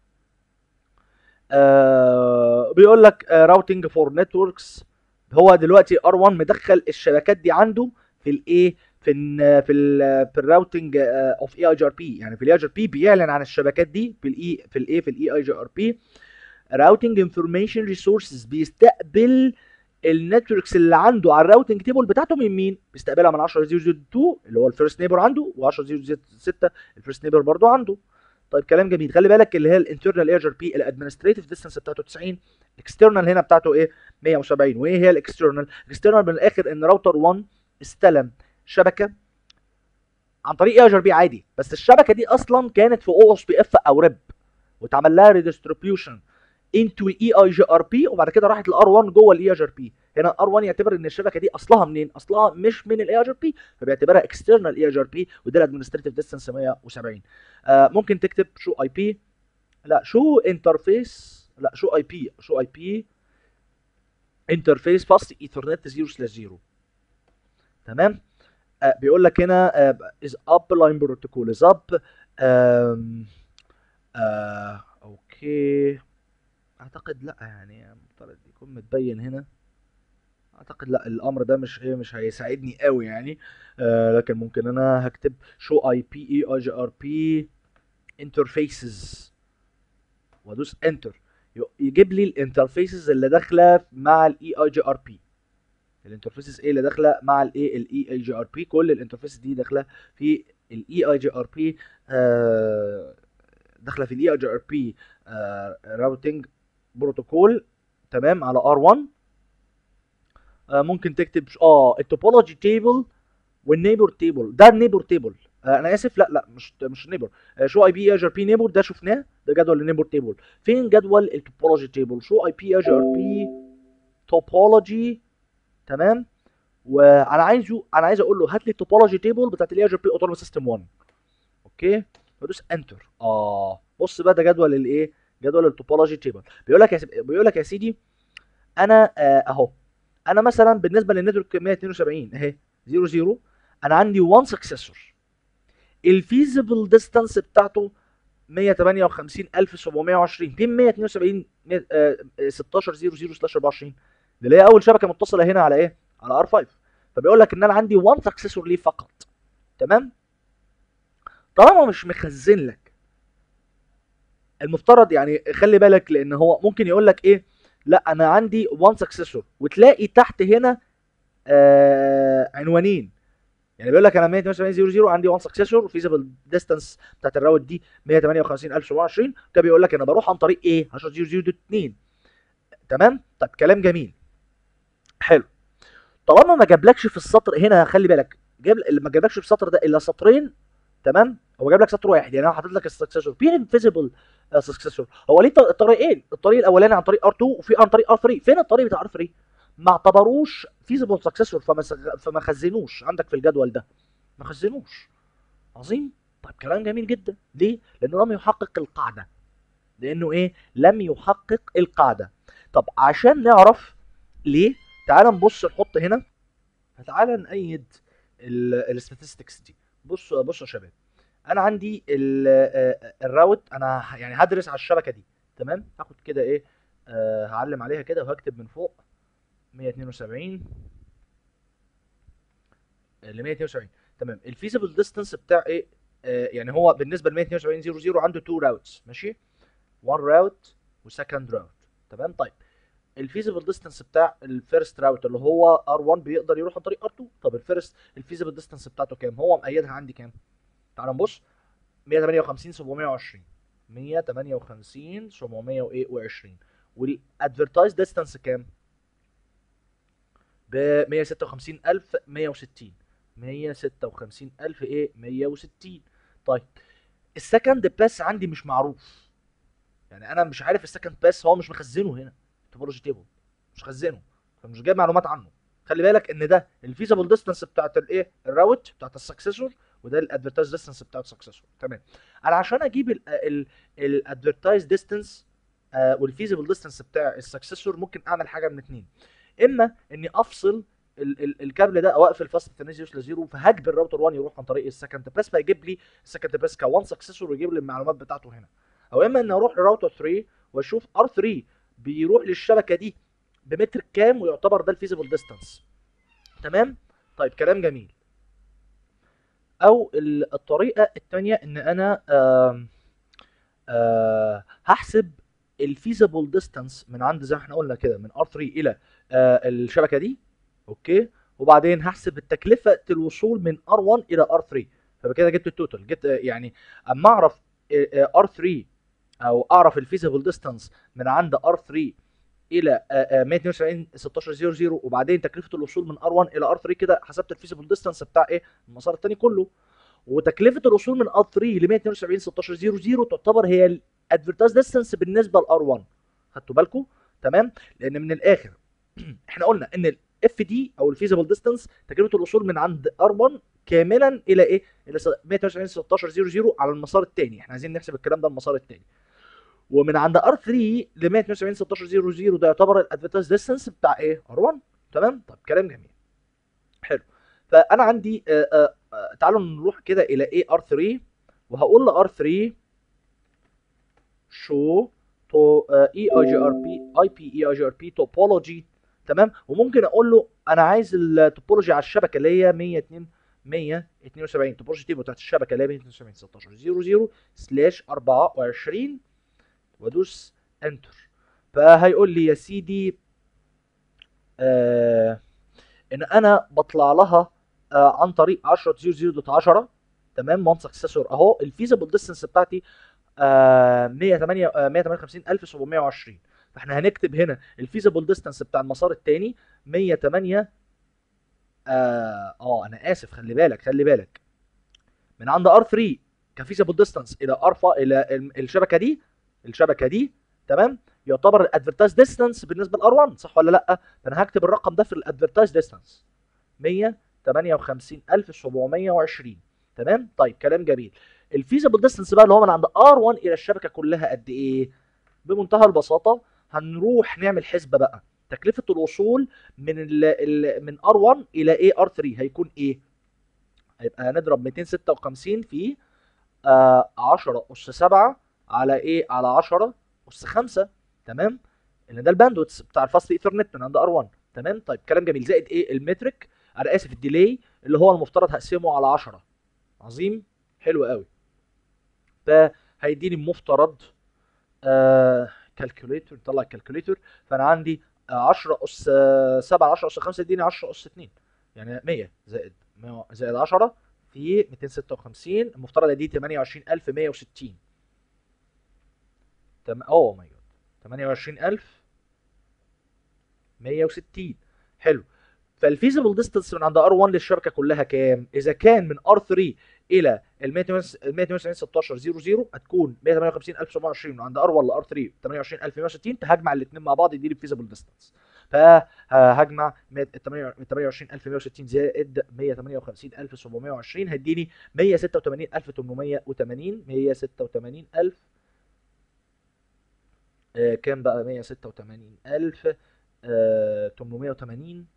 Speaker 1: آه بيقول لك راوتنج فور نتوركس هو دلوقتي ار 1 مدخل الشبكات دي عنده في الايه في ال في ال في الراوتنج اوف اي اي جي ار بي يعني في الاي جي ار بي بيعلن عن الشبكات دي في الاي في الايه في الاي اي جي ار بي راوتنج انفورميشن ريسورسز بيستقبل النتوركس اللي عنده على الراوتنج تيبل بتاعته من مين؟ بيستقبلها من 10 0 2 اللي هو الفيرست نيبر عنده و10 0 6 الفيرست نيبر برضه عنده طيب كلام جميل خلي بالك اللي هي الانترنال اي ار بي الادمنستريتيف ديستانس بتاعته 90 الاكسترنال هنا بتاعته ايه 170 وايه هي الاكسترنال الاكسترنال من الاخر ان راوتر 1 استلم شبكه عن طريق اي ار بي عادي بس الشبكه دي اصلا كانت في او اس بي اف او ريب واتعمل لها ريدستريبيوشن انتو الاي اي جي ار بي وبعد كده راحت الار 1 جوه الاي اي جي ار بي هنا ار 1 يعتبر ان الشبكه دي اصلها منين اصلها مش من الاي اي جي ار بي فبيعتبرها اكسترنال اي اي جي ار بي وده الادمنستريتيف ديستانس 170 آه ممكن تكتب شو اي بي لا شو انترفيس لا شو اي بي شو اي بي انترفيس فاست ايثرنت 0 سلاش 0 تمام آه بيقول لك هنا از اب لاين بروتوكول از اب اوكي اعتقد لا يعني مفترض يكون متبين هنا اعتقد لا الامر ده مش ايه مش هيساعدني قوي يعني آه لكن ممكن انا هكتب شو اي بي اي اي جي ار بي انترفيسز وادوس انتر يجيب لي الانترفيسز اللي داخله مع الاي اي جي ار بي الانترفيسز ايه اللي داخله مع الايه الاي اي جي ار بي كل الانترفيسز دي داخله في الاي اي جي ار بي داخله في الاي اي جي ار بي راوتنج بروتوكول تمام على ار 1 آه ممكن تكتب اه التوبولوجي تيبل والنيبر تيبل ده النيبر تيبل آه انا اسف لا لا مش مش نيبر آه شو اي بي اي جي ار بي نيبر ده شفناه ده جدول النيبر تيبل فين جدول التوبولوجي تيبل شو اي بي اي جي ار بي توبولوجي تمام وانا عايزه انا عايز اقول له هات لي التوبولوجي تيبل بتاعت الاي جي بي اوتونوموس سيستم 1 اوكي بدوس انتر اه بص بقى ده جدول الايه جدول التوبولوجي تيبل بيقول لك يا سيدي بيقول لك يا سيدي انا آه اهو انا مثلا بالنسبه للنتورك 172 اهي 0 0 انا عندي 1 سكسسور الفيزبل ديستانس بتاعته 158720 فين 172 16 00 سلاش 24 دي اللي هي اول شبكه متصله هنا على ايه على ار 5 فبيقول لك ان انا عندي 1 سكسسور ليه فقط تمام طالما مش مخزن لك المفترض يعني خلي بالك لان هو ممكن يقول لك ايه لا انا عندي 1 سكسسور وتلاقي تحت هنا آه عنوانين يعني بيقول لك انا 128 عندي 1 سكسسور فيزبل ديستانس بتاعت الراوت دي 158720 ده بيقول لك انا بروح عن طريق ايه 10.0.0.2 تمام طب كلام جميل حلو طالما ما جابلكش في السطر هنا خلي بالك جاب ما جابلكش في السطر ده الا سطرين تمام هو جاب لك سطر واحد يعني انا حاطط لك السكسسور فين الفيزبل سكسسور هو ليه طريقين الطريق الاولاني عن طريق ار2 وفي عن طريق ار3 فين الطريق بتاع ار3 ما اعتبروش فيزبل سكسسور فما سغ... فما خزنوش عندك في الجدول ده ما خزنوش عظيم طيب كلام جميل جدا ليه لانه لم يحقق القاعده لانه ايه لم يحقق القاعده طب عشان نعرف ليه تعال نبص نحط هنا تعال نأيد الستاتستكس دي بصوا بصوا يا شباب انا عندي الراوت انا يعني هدرس على الشبكه دي تمام هاخد كده ايه آه هعلم عليها كده وهكتب من فوق 172 ل 172 تمام الفيزبل ديستانس بتاع ايه آه يعني هو بالنسبه ل 172 00 عنده تو راوتس ماشي 1 راوت وسكند راوت تمام طيب الفيزبل ديستانس بتاع الفيرست راوت اللي هو ار1 بيقدر يروح عن طريق ار2 طب الفيرست الفيزبل ديستانس بتاعته كام هو مقيدها عندي كام تعال نبص 158 720 158 720 والادفرتايز ديستانس كام ب 156160 156000 ايه 160 طيب السكند باس عندي مش معروف يعني انا مش عارف السكند باس هو مش مخزنه هنا توبولوجي تيبل مش خزنه فمش جايب معلومات عنه خلي بالك ان ده الفيزبل ديستانس بتاعت الايه الراوت بتاعت السكسسور وده الادفرتايز ديستانس بتاعت السكسسور تمام انا عشان اجيب الادفرتايز ديستانس والفيزبل ديستانس بتاع السكسسور ممكن اعمل حاجه من اتنين اما اني افصل ال ال الكابل ده او اقفل فاست تنزيوس لزيرو فهجبر الراوتر 1 يروح عن طريق السكند بريس فيجيب لي السكند بريس ك1 سكسسور ويجيب لي المعلومات بتاعته هنا او اما ان اروح لراوتر 3 واشوف ار 3 بيروح للشبكه دي بمتر كام ويعتبر ده الفيزبل ديستانس تمام طيب كلام جميل او الطريقه الثانيه ان انا آه آه هحسب الفيزبل ديستانس من عند زي ما احنا قلنا كده من ار 3 الى آه الشبكه دي اوكي وبعدين هحسب التكلفه الوصول من ار 1 الى ار 3 فبكده جبت التوتال جبت يعني اما اعرف ار 3 او اعرف الفيزيبل ديستانس من عند ار 3 الى آه، آه، 172 1600 وبعدين تكلفه الوصول من ار 1 الى ار 3 كده حسبت الفيزيبل ديستانس بتاع ايه المسار الثاني كله وتكلفه الوصول من ار 3 ل 172 1600 تعتبر هي الادفرتايز ديستانس بالنسبه لار 1 خدتوا بالكم تمام لان من الاخر احنا قلنا ان الاف دي او الفيزيبل ديستانس تكلفه الوصول من عند ار 1 كاملا الى ايه الى 172 1600 على المسار الثاني احنا عايزين نحسب الكلام ده المسار الثاني ومن عند ار 3 ل 172 1600 ده يعتبر الادفرتايز ديستانس بتاع ايه ار 1 تمام طب كلام جميل حلو فانا عندي آه آه آه تعالوا نروح كده الى ايه ار 3 وهقول لار 3 شو تو اي اي جي ار بي اي بي اي اي جي ار بي توبولوجي تمام وممكن اقول له انا عايز التوبولوجي على الشبكه اللي هي 102 172 توبولوجي تيبل بتاعت الشبكه اللي هي 172 1600 سلاش 24 وادوس انتر فهيقول لي يا سيدي آه ان انا بطلع لها آه عن طريق 10.0.10 تمام وان سكسسور اهو الفيزبل ديستنس بتاعتي آه 108 آه 158720 فاحنا هنكتب هنا الفيزبل ديستنس بتاع المسار الثاني 108 اه اه انا اسف خلي بالك خلي بالك من عند ار 3 كفيزبل ديستانس الى ار الى ال- الشبكه دي الشبكه دي تمام يعتبر الادفرتايز ديستانس بالنسبه لار 1 صح ولا لا فانا هكتب الرقم ده في الادفرتايز ديستانس 158720 تمام طيب كلام جميل الفيزبل ديستانس بقى اللي هو من عند ار 1 الى الشبكه كلها قد ايه بمنتهى البساطه هنروح نعمل حسبه بقى تكلفه الوصول من ال ال من ار 1 الى ايه ار 3 هيكون ايه هيبقى هنضرب 256 في آه 10 اس 7 على ايه على 10 اس 5 تمام اللي ده الباندويتس بتاع الفاست ايثرنت من عند ار 1 تمام طيب كلام جميل زائد ايه المترك انا اسف الديلي اللي هو المفترض هقسمه على 10 عظيم حلو قوي فهيديني المفترض آه كالكوليتور نطلع الكالكوليتور فانا عندي آه 10 اس آه 7 10 اس 5 يديني 10 اس 2 يعني 100 زائد 100 زائد 10 في 256 المفترض دي 28160 تم اوه ماي جاد 28160 حلو فالفيزبل ديستانس من عند ار 1 للشبكه كلها كام؟ اذا كان من ار 3 الى ال 192 16 00 هتكون 158720 من عند ار 1 لار 3 28160 هجمع الاثنين مع بعض يديني الفيزبل ديستانس فهجمع 28160 زائد 158720 هيديني 186880 186000 آه كام بقى 186800 آه 880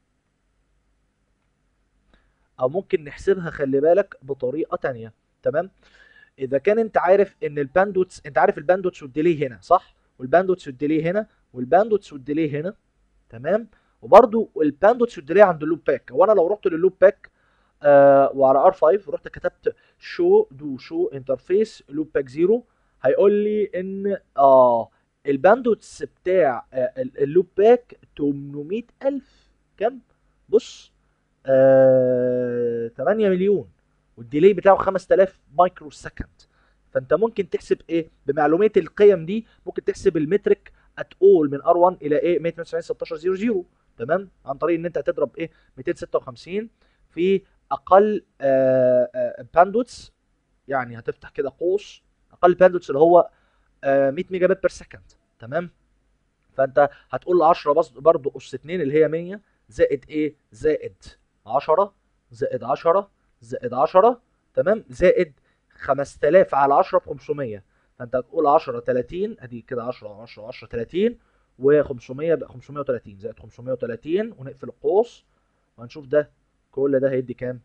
Speaker 1: او ممكن نحسبها خلي بالك بطريقه تانية تمام اذا كان انت عارف ان الباندوتس انت عارف الباندوتس والديلي هنا صح والباندوتس والديلي هنا والباندوتس والديلي هنا تمام وبرده الباندوتس والديلي عند اللوب باك وانا لو رحت لللوب باك آه وعلى ار 5 رحت كتبت شو دو شو انترفيس لوب باك زيرو هيقول لي ان اه الباندوتس بتاع آه اللوب باك 800000 كام بص آه 8 مليون والديلي بتاعه 5000 مايكرو سكند فانت ممكن تحسب ايه بمعلومات القيم دي ممكن تحسب المترك ات اول من ار 1 الى ايه 192 16 00 تمام عن طريق ان انت هتضرب ايه 256 في اقل آه آه باندوتس يعني هتفتح كده قوس اقل باندوتس اللي هو آه 100 ميجا بت بير سكند تمام فانت هتقول 10 بس برضه اس 2 اللي هي 100 زائد ايه زائد 10 زائد 10 زائد 10 تمام زائد 5000 على 10 ب 500 فانت هتقول 10 30 ادي كده 10 10 10 30 و500 بقى 530 زائد 530 ونقفل القوس وهنشوف ده كل ده هيدي كام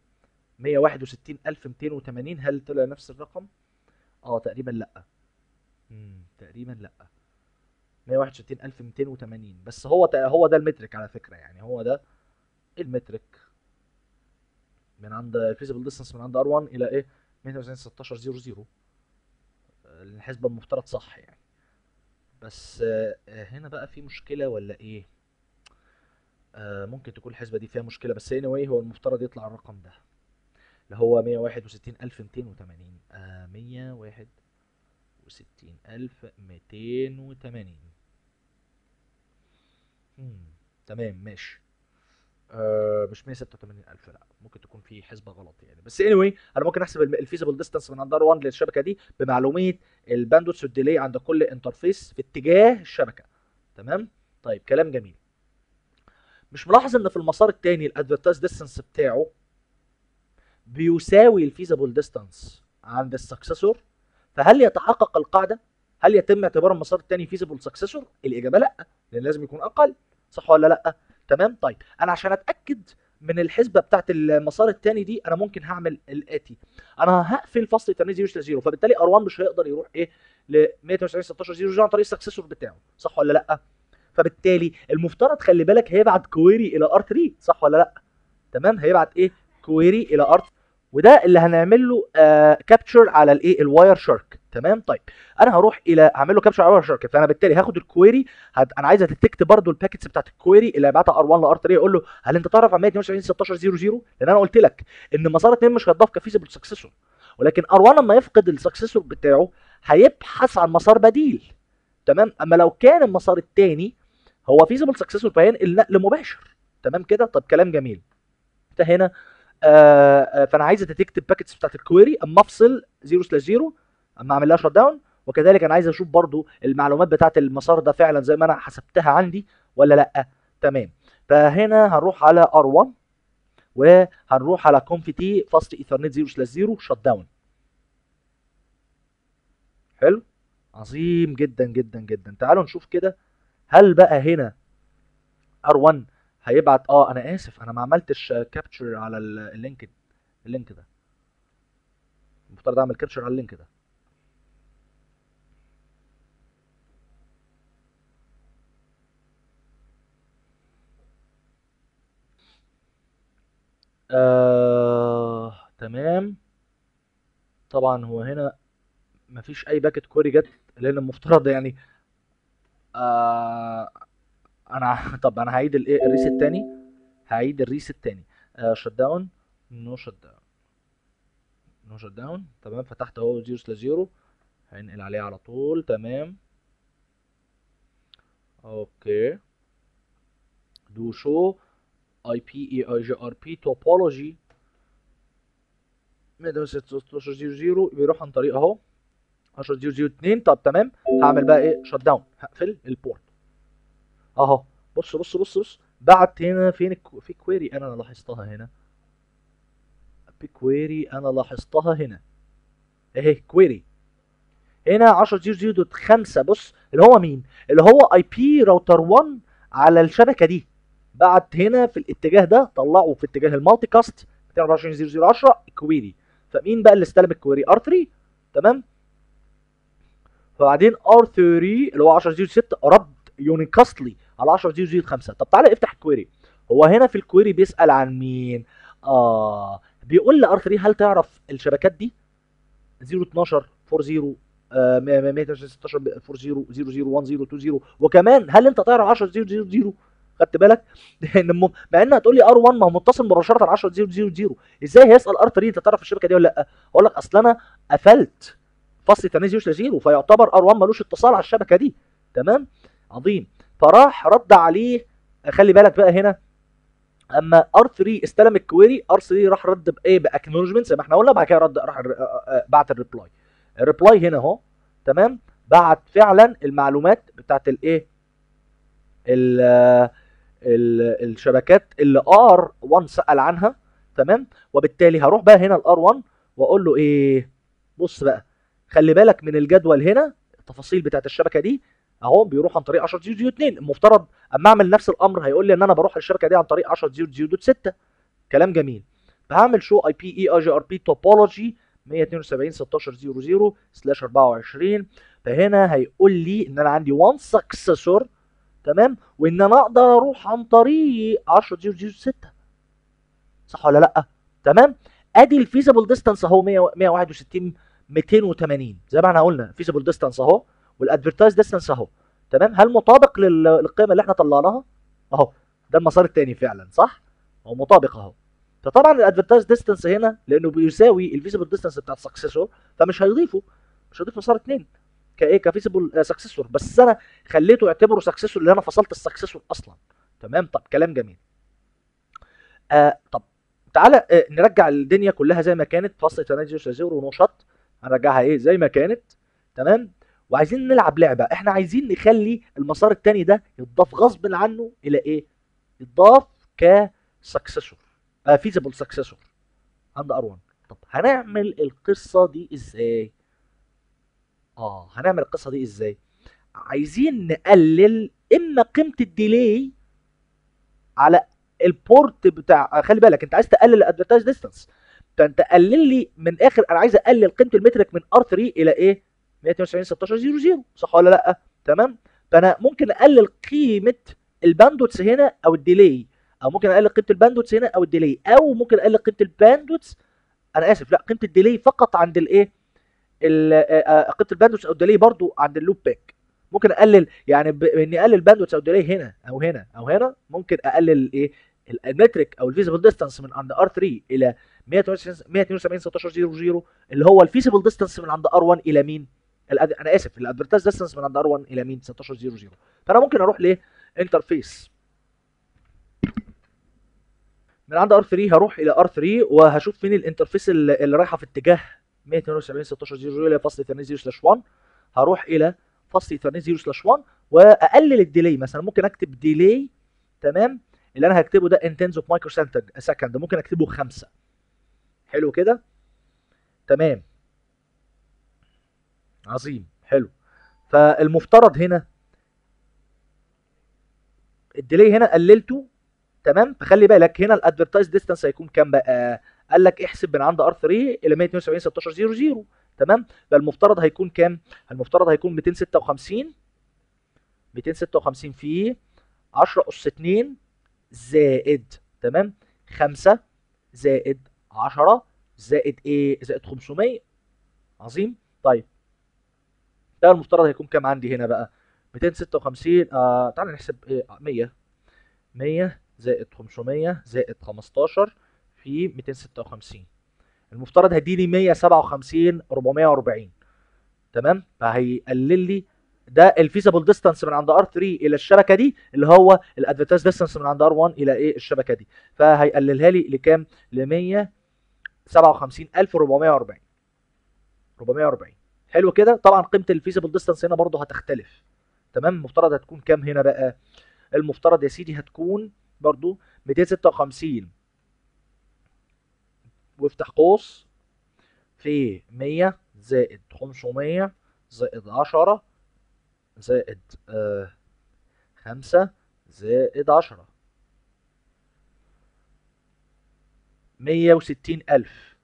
Speaker 1: 161280 هل طلع نفس الرقم اه تقريبا لا امم تقريبا لا 161280 بس هو هو ده المترك على فكره يعني هو ده المترك من عند الفيزيبل ديستانس من عند ار1 الى ايه 116 00 الحسبه المفترض صح يعني بس آه هنا بقى في مشكله ولا ايه آه ممكن تكون الحسبه دي فيها مشكله بس anyway هو المفترض يطلع الرقم ده اللي هو 161280 آه 101 وستين ألف ميتين وتمانين مم. تمام ماشي آه مش 186 ألف لا ممكن تكون في حسبة غلط يعني بس anyway أنا ممكن أحسب الفيزبل ديستانس من أندر 1 للشبكة دي بمعلومية الباندوث والديلي عند كل انترفيس في اتجاه الشبكة تمام طيب كلام جميل مش ملاحظ ان في المسار الثاني الادفرتايز ديستانس بتاعه بيساوي الفيزبل ديستانس عند السكسسور فهل يتحقق القاعده هل يتم اعتبار المسار الثاني فيزبل سكسسور الاجابه لا لان لازم يكون اقل صح ولا لا تمام طيب انا عشان اتاكد من الحسبه بتاعت المسار الثاني دي انا ممكن هعمل الاتي انا هقفل فصل التمييز زيرو لزيرو فبالتالي ار1 مش هيقدر يروح ايه ل 192 16 0 عن طريق السكسسور بتاعه صح ولا لا فبالتالي المفترض خلي بالك هيبعت كويري الى ار 3 صح ولا لا تمام هيبعت ايه كويري الى ار وده اللي هنعمل له آه كابتشر على الايه الواير شارك تمام طيب انا هروح الى هعمل له كابتشر على الواير شارك فانا بالتالي هاخد الكويري هد... انا عايز اتكت برضو الباكيتس بتاعت الكويري اللي هيبعتها ار 1 لار 3 اقول له هل انت تعرف عن 192 16 00 لان انا قلت لك ان مسار 2 مش هيتضاف كفيزبل سكسسور ولكن ار 1 لما يفقد السكسسور بتاعه هيبحث عن مسار بديل تمام اما لو كان المسار الثاني هو فيزبل سكسسور فهينقل نقل مباشر تمام كده طب كلام جميل انت هنا آه آه فانا عايز اتكتب باكيتس بتاعت الكويري اما افصل 0 سلاش 0 اما اعمل لها شت داون وكذلك انا عايز اشوف برضو المعلومات بتاعت المسار ده فعلا زي ما انا حسبتها عندي ولا لا تمام فهنا هنروح على ار1 وهنروح على كونفيتي فاست ايثرنت 0 سلاش 0 شت داون حلو عظيم جدا جدا جدا تعالوا نشوف كده هل بقى هنا ار1 هيبعت اه انا اسف انا ما عملتش كابتشر على اللينك اللينك ده المفترض اعمل كابتشر على اللينك ده آه، تمام طبعا هو هنا مفيش اي باكت كوري جت لان المفترض يعني آه انا طب انا هعيد الايه الريست تاني هعيد الريست تاني آه شت داون نو شت داون نو شت داون تمام فتحت اهو 0 سلاش 0 هنقل عليه على طول تمام اوكي دو شو اي بي اي اي جي ار بي توبولوجي 116 0 بيروح عن طريق اهو 10 0 0 2 طب تمام هعمل بقى ايه شت داون هقفل البورت اهو بص بص بص بص بعت هنا فين الكو... في كويري انا لاحظتها هنا في كويري انا لاحظتها هنا اهي كويري هنا 10 0 0 دوت 5 بص اللي هو مين اللي هو اي بي راوتر 1 على الشبكه دي بعت هنا في الاتجاه ده طلعه في اتجاه المالتي كاست 224 0 10 كويري فمين بقى اللي استلم الكويري ار 3 تمام فبعدين ار 3 اللي هو 10 0 6 رد يونيكاستلي على 10 0 0 5 طب تعالى افتح الكويري هو هنا في الكويري بيسال عن مين اه بيقول لار 3 هل تعرف الشبكات دي 0 12 40 آه 116 40 00 10 20 وكمان هل انت تعرف 10 0 0 0 خدت بالك لان مع ان هتقول لي ار 1 ما هو متصل مباشره 10 0 0 0 ازاي هيسال ار 3 انت تعرف الشبكه دي ولا لا اقول لك اصل انا قفلت فصل تنازل لزيرو فيعتبر ار 1 ملوش اتصال على الشبكه دي تمام عظيم فراح رد عليه خلي بالك بقى هنا اما ار 3 استلم الكويري ار 3 راح رد بايه باكنولجمنت زي ما احنا قلنا بعد كده رد راح بعت الريبلاي الريبلاي هنا اهو تمام بعت فعلا المعلومات بتاعت الايه الشبكات اللي ار 1 سال عنها تمام وبالتالي هروح بقى هنا الار 1 واقول له ايه بص بقى خلي بالك من الجدول هنا التفاصيل بتاعت الشبكه دي اهو بيروح عن طريق 10 0 0 2 المفترض اما اعمل نفس الامر هيقول لي ان انا بروح الشبكه دي عن طريق 10 0 0 6 كلام جميل فهعمل شو اي بي اي اي جي ار بي توبولوجي 172 16 00 سلاش 24 فهنا هيقول لي ان انا عندي 1 سكسسور تمام وان انا اقدر اروح عن طريق 10 0 0 6 صح ولا لا تمام ادي الفيزبل ديستانس اهو 161 280 زي ما احنا قلنا فيزبل ديستانس اهو والادفرتايز ديستانس اهو تمام هل مطابق للقيمه اللي احنا طلعناها اهو ده المسار الثاني فعلا صح هو مطابق اهو فطبعا الادفرتايز ديستانس هنا لانه بيساوي الفيزبل ديستانس بتاع السكسسور فمش هيضيفه مش هيضيف مسار اثنين كايه كفيزبل سكسسور بس انا خليته يعتبره سكسسور اللي انا فصلت السكسسور اصلا تمام طب كلام جميل آه طب تعالى آه نرجع الدنيا كلها زي ما كانت فصل تنازل زيرو ونشط هنرجعها ايه زي ما كانت تمام وعايزين نلعب لعبه احنا عايزين نخلي المسار التاني ده يتضاف غصب عنه الى ايه يتضاف كسكسسور فيزبل سكسسور عند ار1 طب هنعمل القصه دي ازاي اه هنعمل القصه دي ازاي عايزين نقلل اما قيمه الديلي على البورت بتاع خلي بالك انت عايز تقلل الادفرتايز ديستانس فانت قلل لي من اخر انا عايز اقلل قيمه المترك من ار 3 الى ايه 192 16 00 صح ولا لا تمام فانا ممكن اقلل قيمه الباندوتس هنا او الديلي او ممكن اقلل قيمه الباندوتس هنا او الديلي او ممكن اقلل قيمه الباندوتس انا اسف لا قيمه الديلي فقط عند الايه قيمه الباندوتس او الديلي برضو عند اللوب باك ممكن اقلل يعني باني اقلل الباندوتس او الديلي هنا او هنا او هنا ممكن اقلل ايه المترك او الفيزبل ديستانس من عند ار 3 الى 172 16 00 اللي هو الفيزبل ديستانس من عند ار 1 الى مين؟ انا اسف الادفرتايز ديستانس من عند ار 1 الى مين 16 00 فانا ممكن اروح ل انترفيس من عند ار 3 هروح الى ار 3 وهشوف فين الانترفيس اللي, اللي رايحه في اتجاه 172 16 00 الى فصل ايثرنت 0 سلاش 1 هروح الى فصل ايثرنت 0 سلاش 1 واقلل الديلي مثلا ممكن اكتب ديلي تمام اللي انا هكتبه ده انتنز اوف مايكرو سكند ممكن اكتبه خمسة حلو كده تمام عظيم حلو فالمفترض هنا الديلي هنا قللته تمام فخلي بالك هنا الادفرتايز ديستانس هيكون كام بقى قال لك احسب من عند ار 3 الى 172 16 00 تمام فالمفترض هيكون كام المفترض هيكون 256 256 في 10 اس 2 زائد تمام 5 زائد 10 زائد ايه زائد 500 عظيم طيب ده المفترض هيكون كام عندي هنا بقى 256 آه تعال نحسب ايه 100 100 زائد 500 زائد 15 في 256 المفترض هيديني 157 440 تمام فهيقلل لي ده الفيزابل ديستانس من عند ار 3 الى الشبكه دي اللي هو الادفرتايز ديستانس من عند ار 1 الى ايه الشبكه دي فهيقللها لي لكام ل 157440 440 حلو كده طبعا قيمه الفيزابل ديستانس هنا برضو هتختلف تمام المفترض هتكون كام هنا بقى المفترض يا سيدي هتكون برضو 256 وافتح قوس في 100 زائد 500 زائد 10 زائد آه خمسة زائد عشرة مية وستين ألف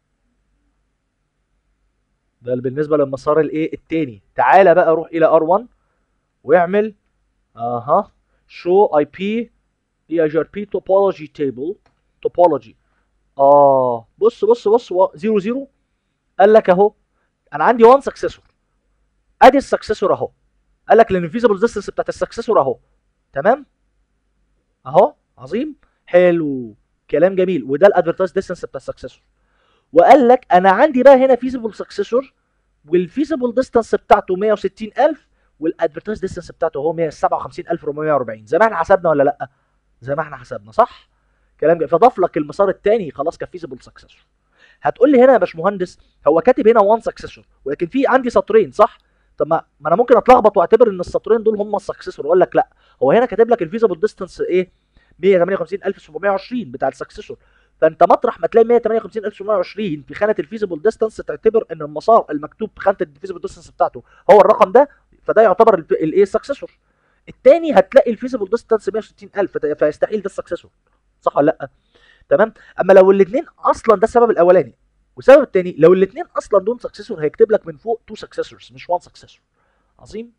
Speaker 1: ده بالنسبة للمسار الايه التاني تعالى بقى روح إلى R1 واعمل اها show IP EIGRP topology table topology اه بص بص بص زيرو زيرو قال لك اهو انا عندي 1 سكسسور ادي السكسسور اهو قال لك الانفيزبل ديستنس بتاعت السكسسور اهو تمام اهو عظيم حلو كلام جميل وده الادفرتايز ديستنس بتاع السكسسور وقال لك انا عندي بقى هنا فيزبل سكسسور والفيزبل ديستنس بتاعته 160000 والادفرتايز ديستنس بتاعته هو 157440 زي ما احنا حسبنا ولا لا زي ما احنا حسبنا صح كلام جميل فضاف لك المسار الثاني خلاص كفيزبل سكسسور هتقول لي هنا يا باشمهندس هو كاتب هنا 1 سكسسور ولكن في عندي سطرين صح طب ما, ما انا ممكن اتلخبط واعتبر ان السطرين دول هم السكسسور واقول لك لا هو هنا كاتب لك الفيزبل ديستانس ايه 158720 بتاع السكسسور فانت مطرح ما تلاقي 158720 في خانه الفيزبل ديستانس تعتبر ان المسار المكتوب في خانه الفيزبل ديستانس بتاعته هو الرقم ده فده يعتبر الايه السكسسور الثاني هتلاقي الفيزبل ديستانس 160000 فيستحيل ده السكسسور صح ولا لا تمام اما لو الاثنين اصلا ده السبب الاولاني والسبب الثاني لو الاثنين اصلا دول سكسسور هيكتب لك من فوق تو سكسسورز مش وان سكسسور عظيم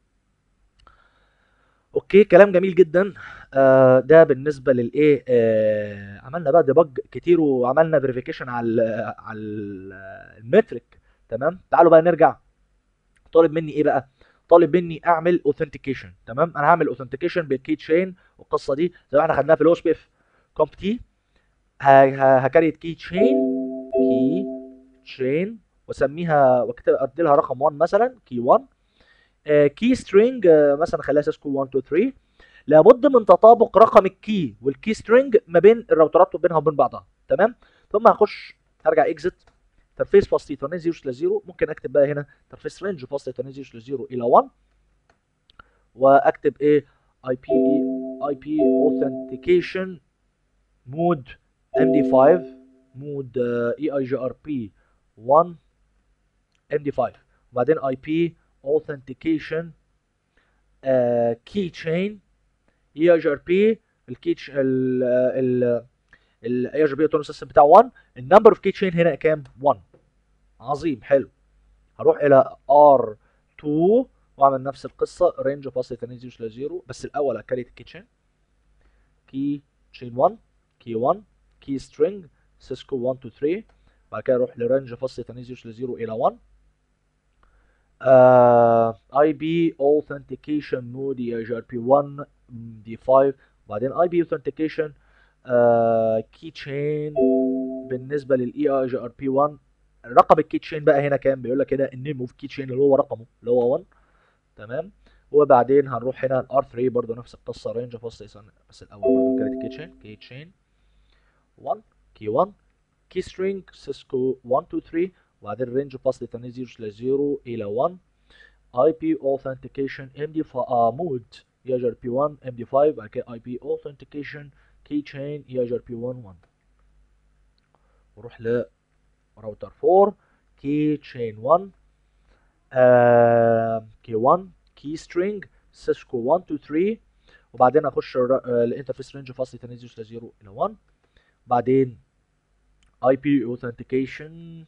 Speaker 1: اوكي كلام جميل جدا آه ده بالنسبه للايه آه عملنا بقى ديبج كتير وعملنا فيريفيكيشن على ال على ال المترك تمام تعالوا بقى نرجع طالب مني ايه بقى طالب مني اعمل اوثنتيكيشن تمام انا هعمل اوثنتيكيشن بالكي تشين والقصه دي زي ما احنا خدناها في الاو اس بي اف كومب تي هكريت كي تشين كي تشين واسميها واكتب ادي لها رقم 1 مثلا كي 1 كي سترينج مثلا خليها سيسكو 1 2 3 لابد من تطابق رقم الكي والكي سترينج ما بين الراوترات وبينها وبين بعضها تمام ثم هخش هرجع اكزit انترفيس فاصل 0 ل 0 ممكن اكتب بقى هنا انترفيس رينج فاصل 0 ل 0 الى 1 واكتب ايه اي بي اي بي اوثنتيكيشن مود ام دي 5 مود اي اي جي ار بي 1 ام دي 5 وبعدين اي بي اوثنتيكيشن كي تشين اي اي جي ار بي الكي ال ال الاي ار بي اوتونوموس سيستم بتاعه 1 النمبر اوف كي تشين هنا كام 1 عظيم حلو هروح الى ار 2 واعمل نفس القصه رينج فاصل 2 ل 0 بس الاول اكريت الكي تشين كي تشين 1 كي 1 كي سترينج سيسكو 1 2 3 بعد كده اروح لرينج فاصل 2 ل 0 الى 1 اي بي اوثنتيكيشن مود اي جي ار بي 1 دي 5 وبعدين اي بي اوثنتيكيشن كي تشين بالنسبه للاي اي جي ار بي 1 رقم الكي تشين بقى هنا كام بيقول لك هنا النيم اوف كي تشين اللي هو رقمه اللي هو 1 تمام وبعدين هنروح هنا الار 3 برضه نفس القصه رينج فاصل بس الاول برضه كانت كي تشين كي تشين 1 كي 1 كي سترينج سيسكو 1 2 3 وبعدين رينج فاصل 2 0 ل 0 الى 1 اي بي اوثنتيكيشن ام دي مود اي جي ار بي 1 ام دي 5 بعد كده اي بي اوثنتيكيشن كي تشين اي جي ار بي 1 1 واروح ل راوتر 4 كي تشين 1 كي 1 كي سترينج سيسكو 1 2 3 وبعدين اخش الانترفيس رينج فاصل 2 0 ل 0 الى 1 بعدين اي بي اوثنتيكيشن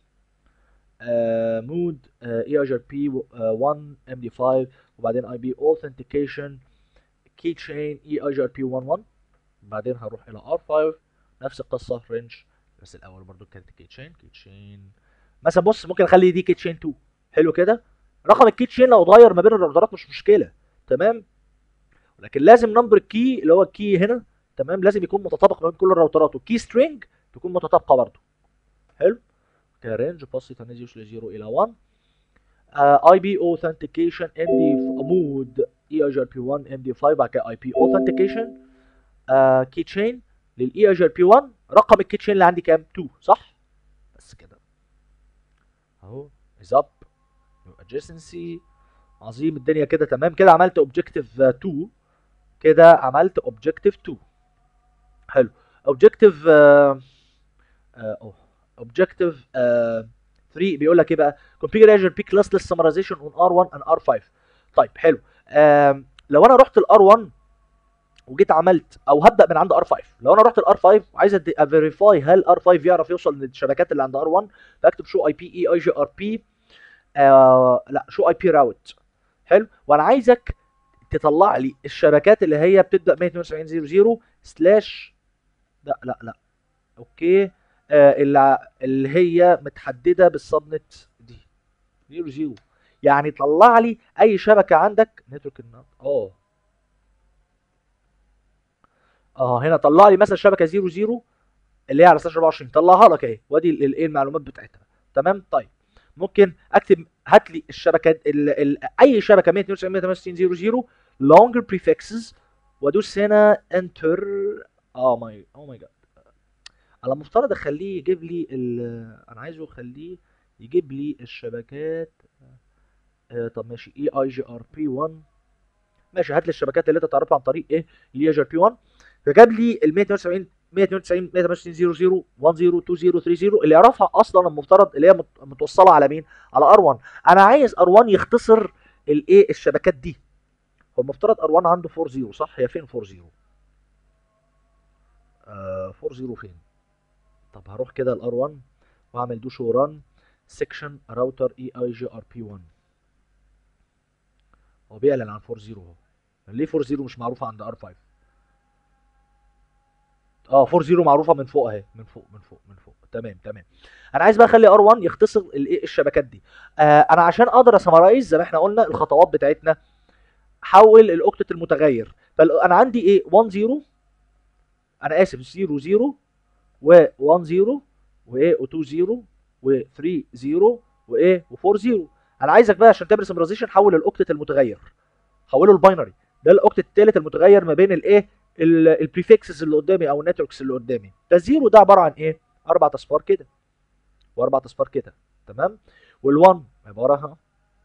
Speaker 1: مود اي اي بي 1 ام دي 5 وبعدين اي بي اوثنتيكيشن كي تشين اي اي بي 1 1 بعدين هروح الى ار 5 نفس القصه رينج بس الاول برضو كانت كي تشين كي تشين مثلا بص ممكن اخلي دي كي تشين 2 حلو كده رقم الكي تشين لو اتغير ما بين الراوترات مش مشكله تمام لكن لازم نمبر الكي اللي هو الكي هنا تمام لازم يكون متطابق ما بين كل الراوترات والكي سترينج تكون متطابقه برضو حلو كده رينج باصي تنزل ل 0 الى 1 اي بي اوثنتيكيشن ام دي مود اي اي جي ار بي 1 ام دي 5 بعد كده اي بي اوثنتيكيشن كي تشين للاي اي جي ار بي 1 رقم الكي تشين اللي عندي كام 2 صح بس كده اهو از اب adjacency عظيم الدنيا كده تمام كده عملت اوبجكتيف 2 كده عملت اوبجكتيف 2 حلو اوبجكتيف اه اوبجكتيف 3 بيقول لك ايه بقى configure azure p classless summarization on r1 and r5 طيب حلو آم لو انا رحت الار 1 وجيت عملت او هبدا من عند ار 5 لو انا رحت الار 5 وعايز افيريفاي هل ار 5 يعرف يوصل للشبكات اللي عند ار 1 فاكتب شو اي بي اي اي جي ار بي لا شو اي بي راوت حلو وانا عايزك تطلع لي الشبكات اللي هي بتبدا 192.0.0 سلاش لا لا لا اوكي آه اللي اللي هي متحدده بالسبنت دي 0 0 يعني طلع لي اي شبكه عندك نتورك اه اه هنا طلع لي مثلا شبكه 0 0 اللي هي على سلاش 24 طلعها لك اهي وادي الايه المعلومات بتاعتها تمام طيب ممكن اكتب هات لي الشبكات ال ال اي شبكه 192.168.0.0 longer prefixes وادوس هنا انتر اه ماي او ماي جاد انا المفترض اخليه يجيب لي انا عايزه اخليه يجيب لي الشبكات آه طب ماشي اي اي جي ار بي 1 ماشي هات لي الشبكات اللي انت تعرفها عن طريق ايه الاي جي ار بي 1 فجاب لي ال 192 192 128 00 10 20 30 اللي يعرفها اصلا المفترض اللي هي متوصله على مين؟ على ار 1 انا عايز ار 1 يختصر الايه الشبكات دي هو المفترض ار 1 عنده 4 0 صح؟ هي فين 4 0 آه 4 0 فين؟ طب هروح كده الار 1 واعمل دو شو ران سكشن راوتر اي اي جي ار بي 1 هو بيعلن عن 4 0 اهو ليه 4 0 مش معروفه عند ار 5 اه 4 0 معروفه من فوق اهي من فوق من فوق من فوق تمام تمام انا عايز بقى اخلي ار 1 يختصر الايه الشبكات دي آه انا عشان اقدر اسمرايز زي ما احنا قلنا الخطوات بتاعتنا حول الاوكتت المتغير فانا عندي ايه 1 0 انا اسف 0 0 و 1 0 وايه و2 0 و3 0 وايه و4 0 انا عايزك بقى عشان تعمل سمرايزيشن حول الاوكتت المتغير حوله الباينري ده الاوكتت الثالث المتغير ما بين الايه البريفكسز اللي قدامي او النتوركس اللي قدامي ده زيرو ده عباره عن ايه اربع اصفار كده واربع اصفار كده تمام وال1 عباره ها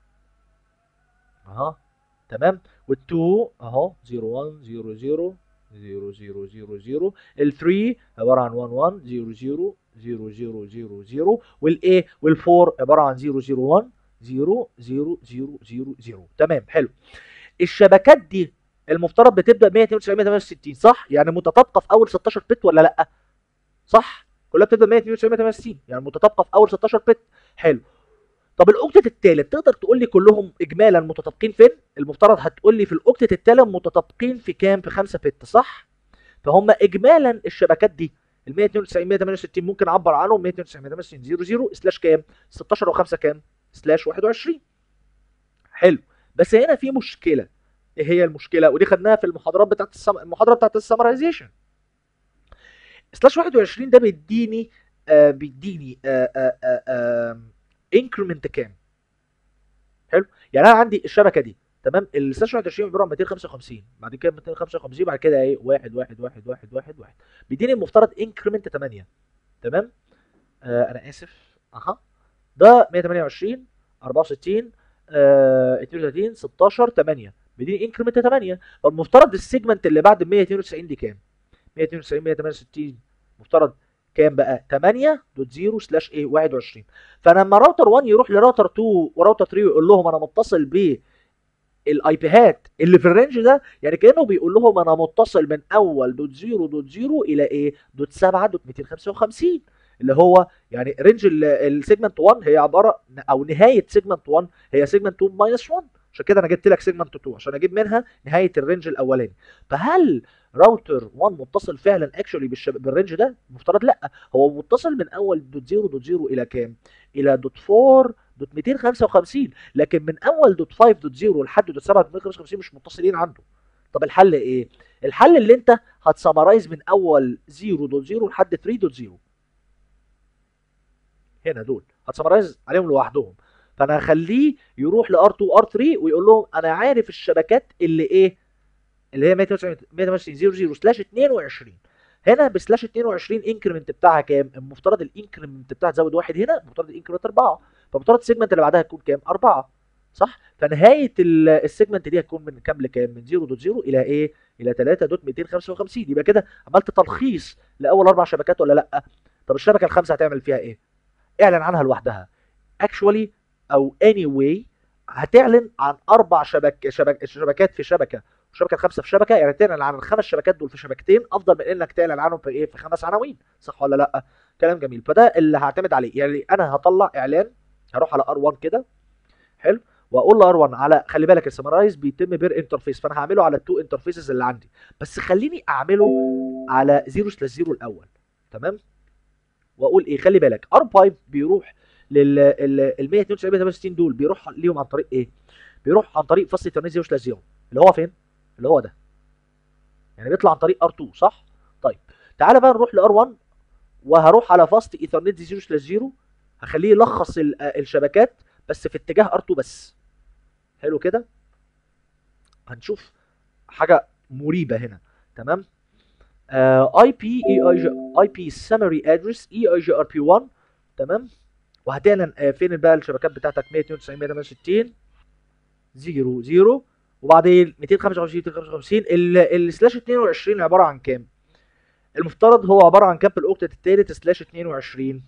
Speaker 1: اها تمام وال2 اهو 0 1 0 0 0 0 0 0 ال3 عباره عن 1 1 0 0 0 0 0 0 والايه وال4 عباره عن 0 0 1 0 0 0 0 0 تمام حلو الشبكات دي المفترض بتبدا 192 168 صح يعني متطابقه في اول 16 بت ولا لا صح كلها بتبدا 192 168 يعني متطابقه في اول 16 بت حلو طب الاوكتت الثالث تقدر تقول لي كلهم اجمالا متطابقين فين المفترض هتقول لي في الاوكتت الثالث متطابقين في كام في 5 بت صح فهم اجمالا الشبكات دي ال 192 168 ممكن اعبر عنهم 192 168 00 سلاش كام 16 و5 كام سلاش 21 حلو بس هنا في مشكله ايه هي المشكله ودي خدناها في المحاضرات بتاعت السم... المحاضره بتاعت السمرايزيشن سلاش 21 ده بيديني آه بيديني آه آه آه آه انكريمنت كام حلو يعني انا عندي الشبكه دي تمام السلاش 21 عباره عن 255 بعد كده 255 بعد كده ايه 1 1 1 1 1 1 بيديني المفترض انكريمنت 8 تمام آه انا اسف اها ده 128 64 آه 32 16 8 بيديني انكريمنت 8 فالمفترض السيجمنت اللي بعد 192 دي كام 192 168 مفترض كام بقى 8.0 سلاش ايه 21 فلما راوتر 1 يروح لراوتر 2 وراوتر 3 ويقول لهم انا متصل ب الاي بيهات اللي في الرينج ده يعني كانه بيقول لهم انا متصل من اول دوت 0 دوت 0 الى ايه دوت 7 دوت 255 اللي هو يعني رينج السيجمنت 1 هي عباره او نهايه سيجمنت 1 هي سيجمنت 2 ماينس 1 عشان كده انا جبت لك سيجمنت 2 عشان اجيب منها نهايه الرينج الاولاني فهل راوتر 1 متصل فعلا اكشولي بالشب... بالرينج ده المفترض لا هو متصل من اول دوت 0 دوت 0 الى كام الى دوت 4 دوت 255 لكن من اول دوت 5 دوت 0 لحد دوت 7 دوت 255 مش متصلين عنده طب الحل ايه الحل اللي انت هتسمرايز من اول 0 دوت 0 لحد 3 دوت 0 هنا دول هتسمرايز عليهم لوحدهم فانا هخليه يروح ل R2 R3 ويقول لهم انا عارف الشبكات اللي ايه اللي هي 128 00 سلاش 22 هنا بسلاش 22 انكريمنت بتاعها كام المفترض الانكريمنت بتاعها تزود واحد هنا المفترض الانكريمنت 4 فالمفترض السيجمنت اللي بعدها تكون كام 4 صح فنهايه السيجمنت دي هتكون من كام لكام من 0.0 الى ايه الى 3.255 يبقى كده عملت تلخيص لاول اربع شبكات ولا لا طب الشبكه الخامسه هتعمل فيها ايه اعلن عنها لوحدها اكشوالي او اني anyway هتعلن عن اربع شبك شبك شبكات في شبكه والشبكه الخامسه في شبكه يعني تعلن عن الخمس شبكات دول في شبكتين افضل من انك تعلن عنهم في ايه في خمس عناوين صح ولا لا كلام جميل فده اللي هعتمد عليه يعني انا هطلع اعلان هروح على ار1 كده حلو واقول له ار1 على خلي بالك السمرايز بيتم بير انترفيس فانا هعمله على التو انترفيسز اللي عندي بس خليني اعمله على 0 سلاش 0 الاول تمام واقول ايه خلي بالك ار5 بيروح لل ال 192 168 دول بيروح ليهم عن طريق ايه بيروح عن طريق فصل ايثرنت 0 سلاش 0 اللي هو فين اللي هو ده يعني بيطلع عن طريق ار2 صح طيب تعالى بقى نروح لار1 وهروح على فاست ايثرنت 0 سلاش 0 هخليه يلخص الشبكات بس في اتجاه ار2 بس حلو كده هنشوف حاجه مريبه هنا تمام اي بي اي اي جي اي بي سمري ادرس اي اي جي ار بي 1 تمام وهتعلن آه فين بقى الشبكات بتاعتك 192 168 0 0 وبعدين 255 255 السلاش 22 عباره عن كام؟ المفترض هو عباره عن كام في الاوكتت الثالث سلاش 22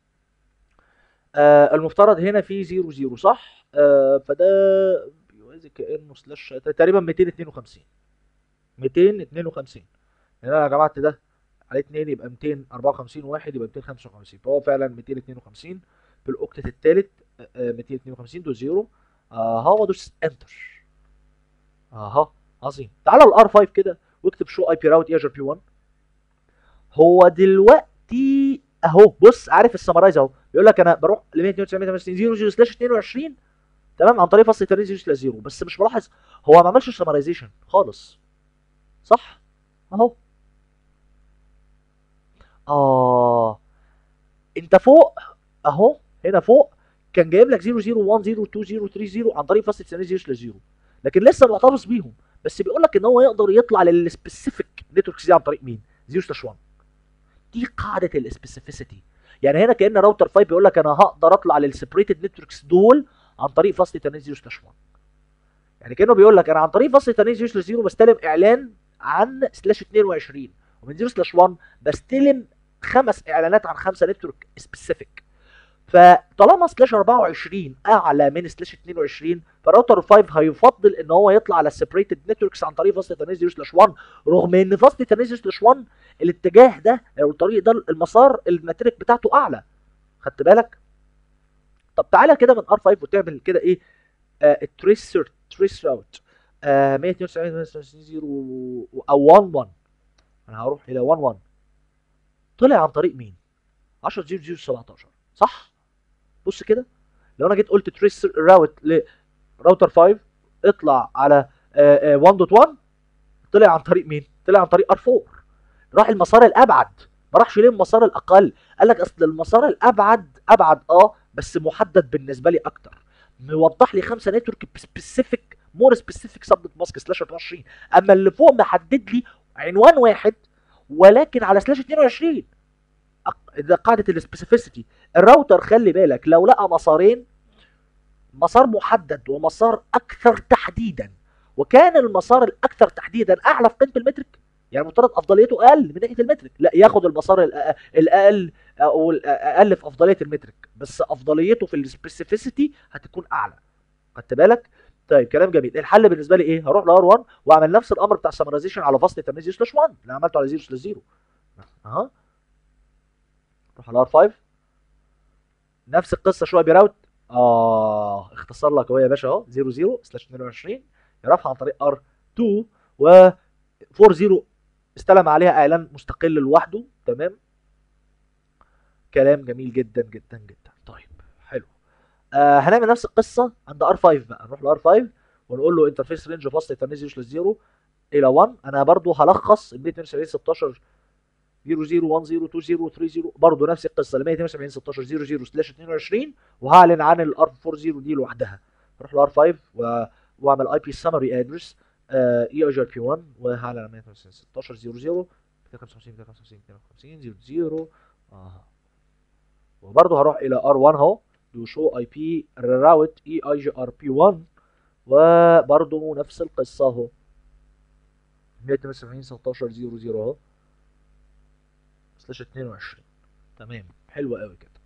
Speaker 1: آه المفترض هنا في 0 0 صح؟ آه فده بيوازي كانه سلاش تقريبا 252 252 يعني انا لو جمعت ده عليه 2 يبقى 254 واحد يبقى 255 فهو فعلا 252 في الاوكتت الثالث 252 دوت 0 اها وادوس انتر اها عظيم تعالى الار 5 كده واكتب شو اي بي راوت ايجر بي 1 هو دلوقتي اهو بص عارف السمرايز اهو بيقول لك انا بروح ل 192 0 سلاش 22 تمام عن طريق فصل تريز 0 سلاش 0 بس مش ملاحظ هو ما عملش سمرايزيشن خالص صح اهو اه انت فوق اهو هنا فوق كان جايب لك 0 0 1 0 2 0 3 0 عن طريق فاست تسميه 0 0 لكن لسه محتفظ بيهم بس بيقول لك ان هو يقدر يطلع للسبيسيفيك نتوركس دي عن طريق مين 0 سلاش 1 دي قاعده السبيسيفيسيتي يعني هنا كان راوتر 5 بيقول لك انا هقدر اطلع للسيبريتد نتوركس دول عن طريق فاست تنين 0 سلاش 1 يعني كانه بيقول لك انا عن طريق فاست تنين 0 سلاش 0 بستلم اعلان عن سلاش 22 ومن 0 سلاش 1 بستلم خمس اعلانات عن خمسه نتورك سبيسيفيك فطالما سلاش 24 اعلى من سلاش 22 فراوتر 5 هيفضل ان هو يطلع على السيبريتد نتوركس عن طريق فاست تنين سلاش 1 رغم ان فاست تنين سلاش 1 الاتجاه ده او الطريق ده المسار الماتريك بتاعته اعلى خدت بالك طب تعالى كده من ار 5 وتعمل كده ايه آه التريس تريس راوت آه 192 او 1 1 انا هروح الى 1 1 طلع عن طريق مين 10 0 0 17 صح بص كده لو انا جيت قلت تريس راوت لراوتر 5 اطلع على 1.1 طلع عن طريق مين طلع عن طريق ار 4 راح المسار الابعد ما راحش ليه المسار الاقل قال لك اصل المسار الابعد ابعد اه بس محدد بالنسبه لي اكتر موضح لي خمسه نتورك سبيسيفيك مور سبيسيفيك سبنت ماسك سلاش 24 اما اللي فوق محدد لي عنوان واحد ولكن على سلاش 22 ده قاعده السبيسيفيسيتي الراوتر خلي بالك لو لقى مسارين مسار محدد ومسار اكثر تحديدا وكان المسار الاكثر تحديدا اعلى في قيمه المترك يعني المفترض افضليته اقل من ناحيه المترك لا ياخد المسار الاقل او الاقل في افضليه المترك بس افضليته في السبيسيفيسيتي هتكون اعلى خدت بالك طيب كلام جميل الحل بالنسبه لي ايه هروح لار 1 واعمل نفس الامر بتاع السمرايزيشن على فاصل تمييز سلاش 1 اللي عملته على 0 سلاش 0 اها روح على ار 5 نفس القصه شويه براوت اه اختصر لك اهو يا باشا اهو 0 0 سلاش 22 يرفع عن طريق ار 2 و 4 0 استلم عليها اعلان مستقل لوحده تمام كلام جميل جدا جدا جدا طيب حلو آه هنعمل نفس القصه عند ار 5 بقى نروح لار 5 ونقول له انترفيس رينج فاصل ترنيز للزيرو الى 1 انا برضو هلخص ال 172 16 0 0 1 0 2 0 3 0 برضه نفس القصه ل 172 16 0 0 سلاش 22 وهعلن عن الار 4 0 دي لوحدها اروح لار 5 و... واعمل اي بي سمري ادرس اي اي جي بي 1 وهعلن عن 172 16 0 0 255 255 255 0 0 اه وبرضه هروح الى ار 1 اهو دو شو اي بي راوت اي اي جي ار بي 1 وبرضه نفس القصه اهو 172 16 0 0 اهو سلاش 22 تمام حلو قوي كده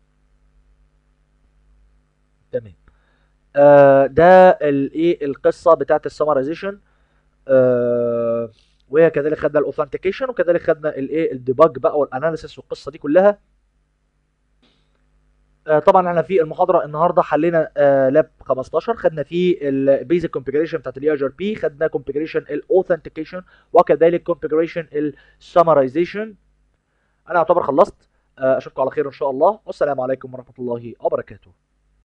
Speaker 1: تمام آه ده الايه القصه بتاعت السمرايزيشن آه وهي كذلك خدنا الاوثنتيكيشن وكذلك خدنا الايه الديباج بقى والاناليسيس والقصه دي كلها آه طبعا احنا في المحاضره النهارده حلينا آه لاب 15 خدنا فيه البيزك كونفيجريشن بتاعت الاي ار بي خدنا كونفيجريشن الاوثنتيكيشن وكذلك كونفيجريشن السمرايزيشن انا اعتبر خلصت اشوفكم على خير ان شاء الله والسلام عليكم ورحمه الله وبركاته